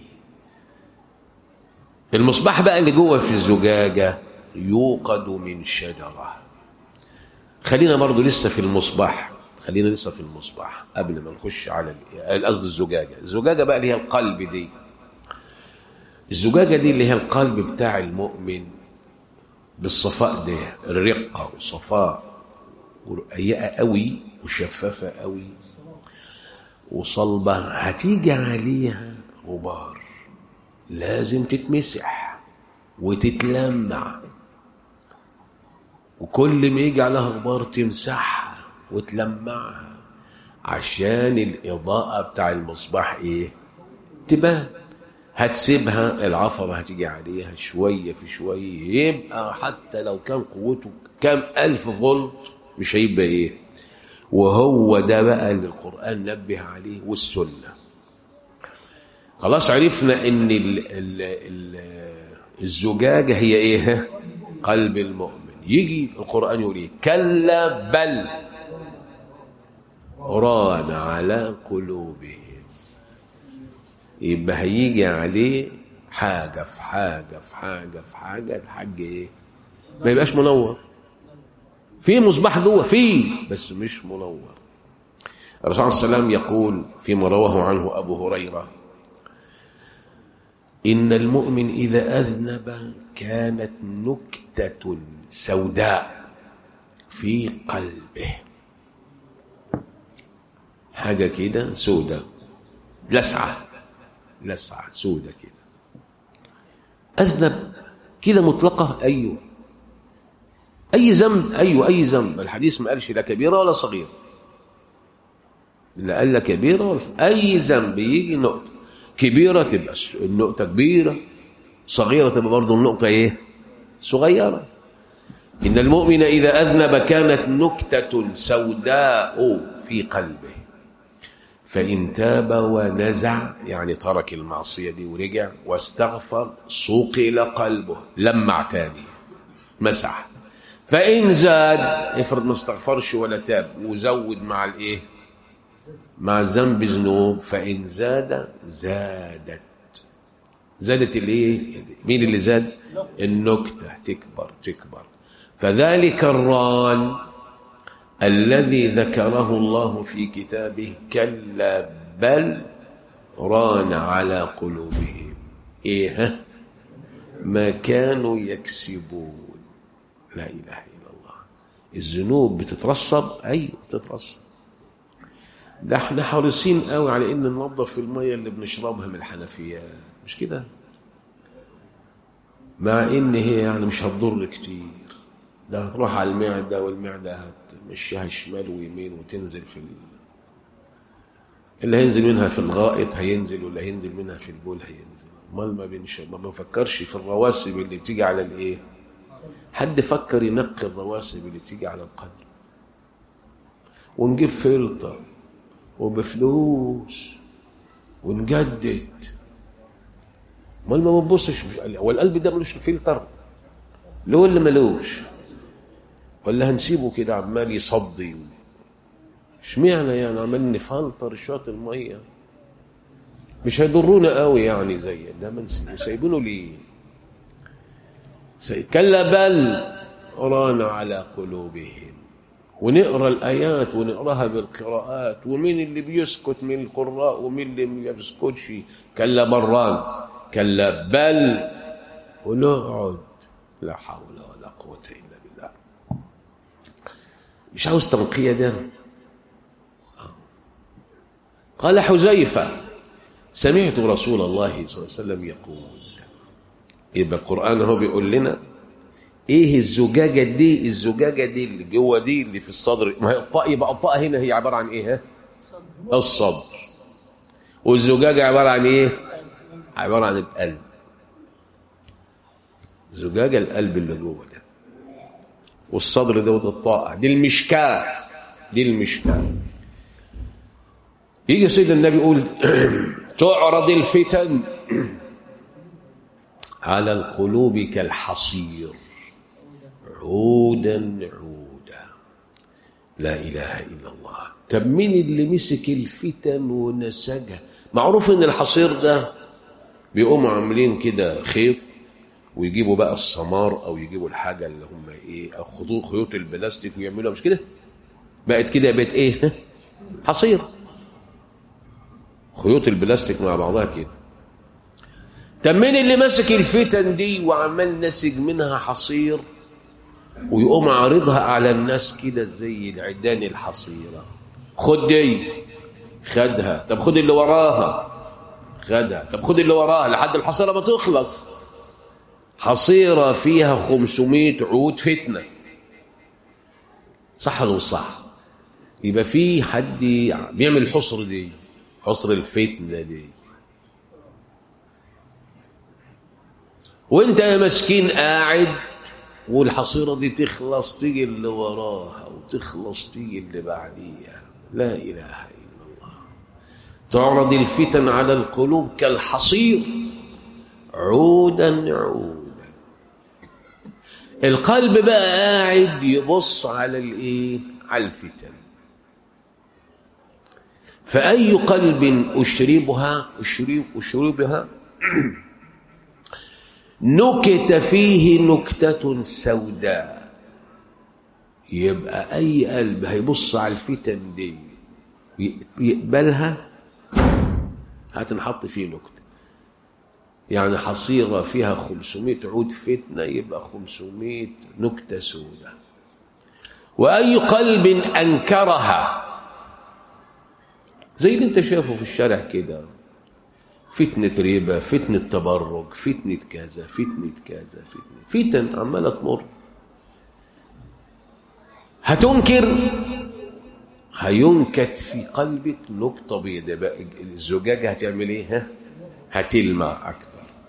المصباح بقى اللي جوه في الزجاجة يوقد من شجرة خلينا برضو لسه في المصباح خلينا لسه في المصباح قبل ما نخش على قصد الزجاجة الزجاجة بقى اللي هي القلب دي الزجاجة دي اللي هي القلب بتاع المؤمن بالصفاء ده الرقة وصفاء ورقيقة قوي وشفافة قوي وصلبة هتيجي عليها غبار لازم تتمسح وتتلمع وكل ما يجي عليها غبار تمسحها وتلمعها عشان الإضاءة بتاع المصباح إيه تبان هتسيبها العفرة هتيجي عليها شوية في شوية يبقى حتى لو كان قوته كام ألف فولت مش هيبقى إيه وهو ده بقى اللي القرآن نبه عليه والسنة خلاص عرفنا ان ال ال ال الزجاجة هي ايه قلب المؤمن يجي القرآن يقول ايه كلا بل ران على قلوبهم يبقى هيجي عليه حاجة في حاجة في حاجة في حاجة الحاج ايه ما يبقاش منور في مصباح جوه فيه بس مش منور الرسول صلى الله عليه وسلم يقول فيما رواه عنه أبو هريرة إن المؤمن إذا أذنب كانت نكتة سوداء في قلبه حاجة كده سوداء لسعة لسعة سوداء كده أذنب كده مطلقة أيوه أي ذنب أيوه أي ذنب الحديث ما قالش لا كبيرة ولا صغيرة لا قال لا كبيرة ولا صغيرة. أي ذنب يجي نقطة كبيرة تبقى النقطة كبيرة صغيرة تبقى برضه النقطة إيه صغيرة إن المؤمن إذا أذنب كانت نكتة سوداء في قلبه فإن تاب ونزع يعني ترك المعصية دي ورجع واستغفر صقل قلبه لمع تاني مسح فإن زاد افرض ما استغفرش ولا تاب وزود مع الإيه مع الذنب ذنوب فإن زاد زادت زادت الايه مين اللي زاد النكتة تكبر تكبر فذلك الران الذي ذكره الله في كتابه كلا بل ران على قلوبهم ايه ما كانوا يكسبون لا اله الا الله الذنوب بتترصب ايوه بتترصب ده احنا حريصين قوي على ان ننظف الميه اللي بنشربها من الحنفيات مش كده مع ان هي يعني مش هتضر كتير ده هتروح على المعده والمعده هتمشيها شمال ويمين وتنزل في ال... اللي هينزل منها في الغائط هينزل واللي هينزل منها في البول هينزل امال ما بنش ما بنفكرش في الرواسب اللي بتيجي على الايه حد فكر ينقي الرواسب اللي بتيجي على القدر ونجيب فلتر وبفلوس ونجدد امال ما بنبصش هو القلب ده ملوش فلتر له ولا ملوش ولا هنسيبه كده عمال يصدي اشمعنى يعني عمال نفلتر شويه الميه مش هيضرونا قوي يعني زي ده ما نسيبه سايبينه ليه سي- كلا بل ران على قلوبهم ونقرا الايات ونقراها بالقراءات ومين اللي بيسكت من القراء ومين اللي ما بيسكتش كلا بران كلا بل ونقعد لا حول ولا قوه الا بالله مش عاوز تنقيه ده قال حذيفه سمعت رسول الله صلى الله عليه وسلم يقول يبقى القرآن هو بيقول لنا ايه الزجاجة دي الزجاجة دي اللي جوه دي اللي في الصدر ما هي الطاء يبقى الطاء هنا هي عبارة عن ايه ها؟ الصدر والزجاجة عبارة عن ايه عبارة عن القلب زجاجة القلب اللي جوه ده والصدر ده وده الطاقة دي المشكاة دي المشكاة يجي سيدنا النبي يقول تعرض الفتن على القلوب كالحصير عودا عودا لا اله الا الله طب مين اللي مسك الفتن ونسجها معروف ان الحصير ده بيقوموا عاملين كده خيط ويجيبوا بقى السمار او يجيبوا الحاجه اللي هم ايه او خطوط خيوط البلاستيك ويعملوها مش كده بقت كده بقت ايه حصير خيوط البلاستيك مع بعضها كده طب مين اللي ماسك الفتن دي وعمال نسج منها حصير ويقوم عارضها على الناس كده زي العيدان الحصيره خد دي خدها طب خد اللي وراها خدها طب خد اللي وراها لحد الحصيره ما تخلص حصيره فيها 500 عود فتنه صح ولا مش صح يبقى في حد بيعمل الحصر دي حصر الفتنه دي وانت يا مسكين قاعد والحصيرة دي تخلص تيجي اللي وراها وتخلص تيجي اللي بعديها لا إله إلا الله تعرض الفتن على القلوب كالحصير عودا عودا القلب بقى قاعد يبص على الايه على الفتن فأي قلب أشربها أشرب أشربها نكت فيه نكتة سوداء يبقى أي قلب هيبص على الفتن دي يقبلها هتنحط فيه نكتة يعني حصيرة فيها 500 عود فتنة يبقى 500 نكتة سوداء وأي قلب أنكرها زي اللي انت شايفه في الشارع كده فتنة ربا فتنة تبرج فتنة كذا فتنة كذا فتنة فتن عمالة تمر هتنكر هينكت في قلبك نقطة بيضاء بقى الزجاجة هتعمل ايه ها هتلمع أكتر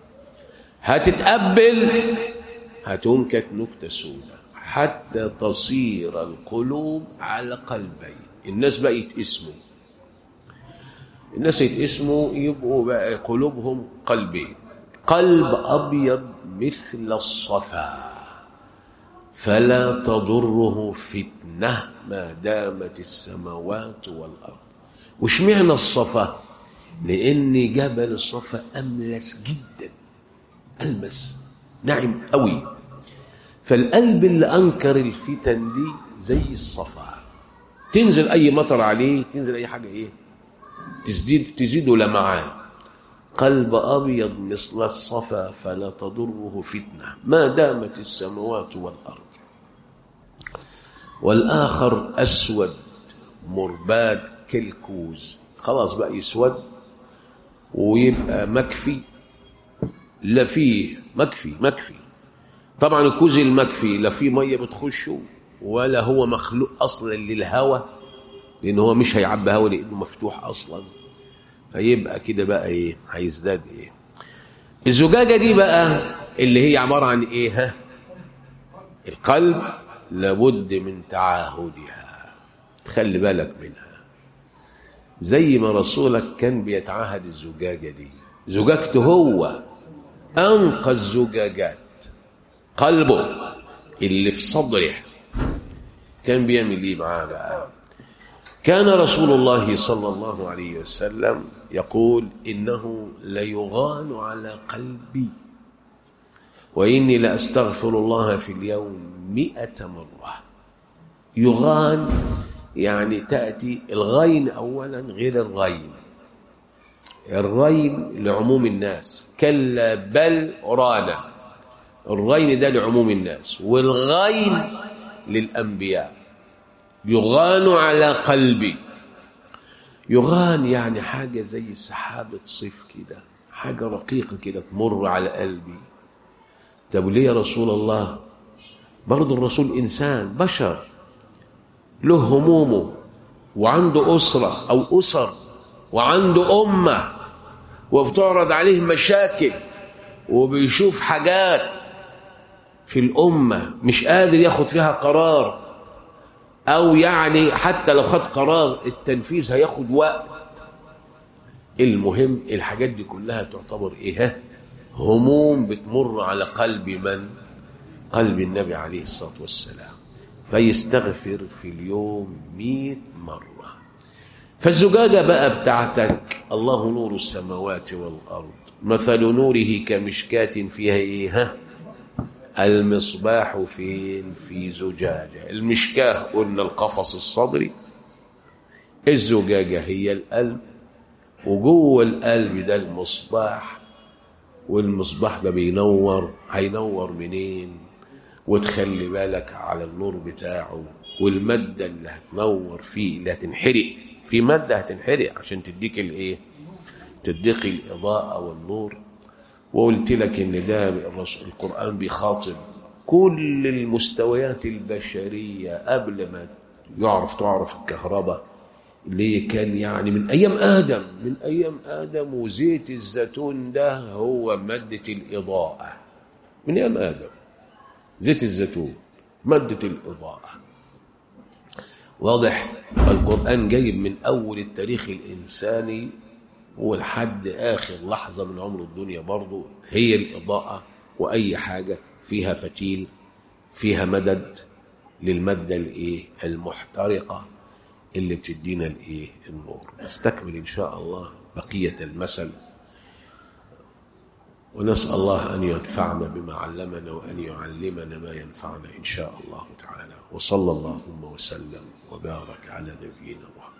هتتقبل هتنكت نكتة سوداء حتى تصير القلوب على قلبين الناس بقى يتقسموا الناس يتقسموا يبقوا بقى قلوبهم قلبين قلب أبيض مثل الصفا فلا تضره فتنة ما دامت السماوات والأرض وشمعنا الصفا لأن جبل الصفا أملس جدا ألمس ناعم قوي فالقلب اللي أنكر الفتن دي زي الصفا تنزل أي مطر عليه تنزل أي حاجة إيه تزيد تزيد لمعان قلب أبيض مثل الصفا فلا تضره فتنة ما دامت السماوات والأرض والآخر أسود مرباد كالكوز خلاص بقى يسود ويبقى مكفي لا فيه مكفي مكفي طبعا الكوز المكفي لا فيه ميه بتخشه ولا هو مخلوق اصلا للهواء لان هو مش هيعبي هواء لانه مفتوح اصلا فيبقى كده بقى ايه هيزداد ايه الزجاجة دي بقى اللي هي عبارة عن ايه ها القلب لابد من تعاهدها تخلي بالك منها زي ما رسولك كان بيتعاهد الزجاجة دي زجاجته هو أنقى الزجاجات قلبه اللي في صدره كان بيعمل ايه معاه بقى كان رسول الله صلى الله عليه وسلم يقول إنه ليغان على قلبي وإني لأستغفر الله في اليوم مئة مرة يغان يعني تأتي الغين أولا غير الغين الرين لعموم الناس كلا بل رانا الرين ده لعموم الناس والغين للأنبياء يغان على قلبي يغان يعني حاجة زي سحابة صيف كده حاجة رقيقة كده تمر على قلبي طب ليه يا رسول الله برضه الرسول إنسان بشر له همومه وعنده أسرة أو أسر وعنده أمة وبتعرض عليه مشاكل وبيشوف حاجات في الأمة مش قادر ياخد فيها قرار أو يعني حتى لو خد قرار التنفيذ هياخد وقت المهم الحاجات دي كلها تعتبر إيه هموم بتمر على قلب من قلب النبي عليه الصلاة والسلام فيستغفر في اليوم مئة مرة فالزجاجة بقى بتاعتك الله نور السماوات والأرض مثل نوره كمشكاة فيها إيه ها المصباح فين في زجاجة المشكاه قلنا القفص الصدري الزجاجة هي القلب وجوه القلب ده المصباح والمصباح ده بينور هينور منين وتخلي بالك على النور بتاعه والمادة اللي هتنور فيه اللي هتنحرق في مادة هتنحرق عشان تديك الايه تديك الإضاءة والنور وقلت لك ان ده القرآن بيخاطب كل المستويات البشرية قبل ما يعرف تعرف الكهرباء اللي كان يعني من أيام آدم من أيام آدم وزيت الزيتون ده هو مادة الإضاءة من أيام آدم زيت الزيتون مادة الإضاءة واضح القرآن جايب من أول التاريخ الإنساني ولحد آخر لحظة من عمر الدنيا برضو هي الإضاءة وأي حاجة فيها فتيل فيها مدد للمادة الإيه المحترقة اللي بتدينا الإيه النور نستكمل إن شاء الله بقية المثل ونسأل الله أن ينفعنا بما علمنا وأن يعلمنا ما ينفعنا إن شاء الله تعالى وصلى اللهم وسلم وبارك على نبينا محمد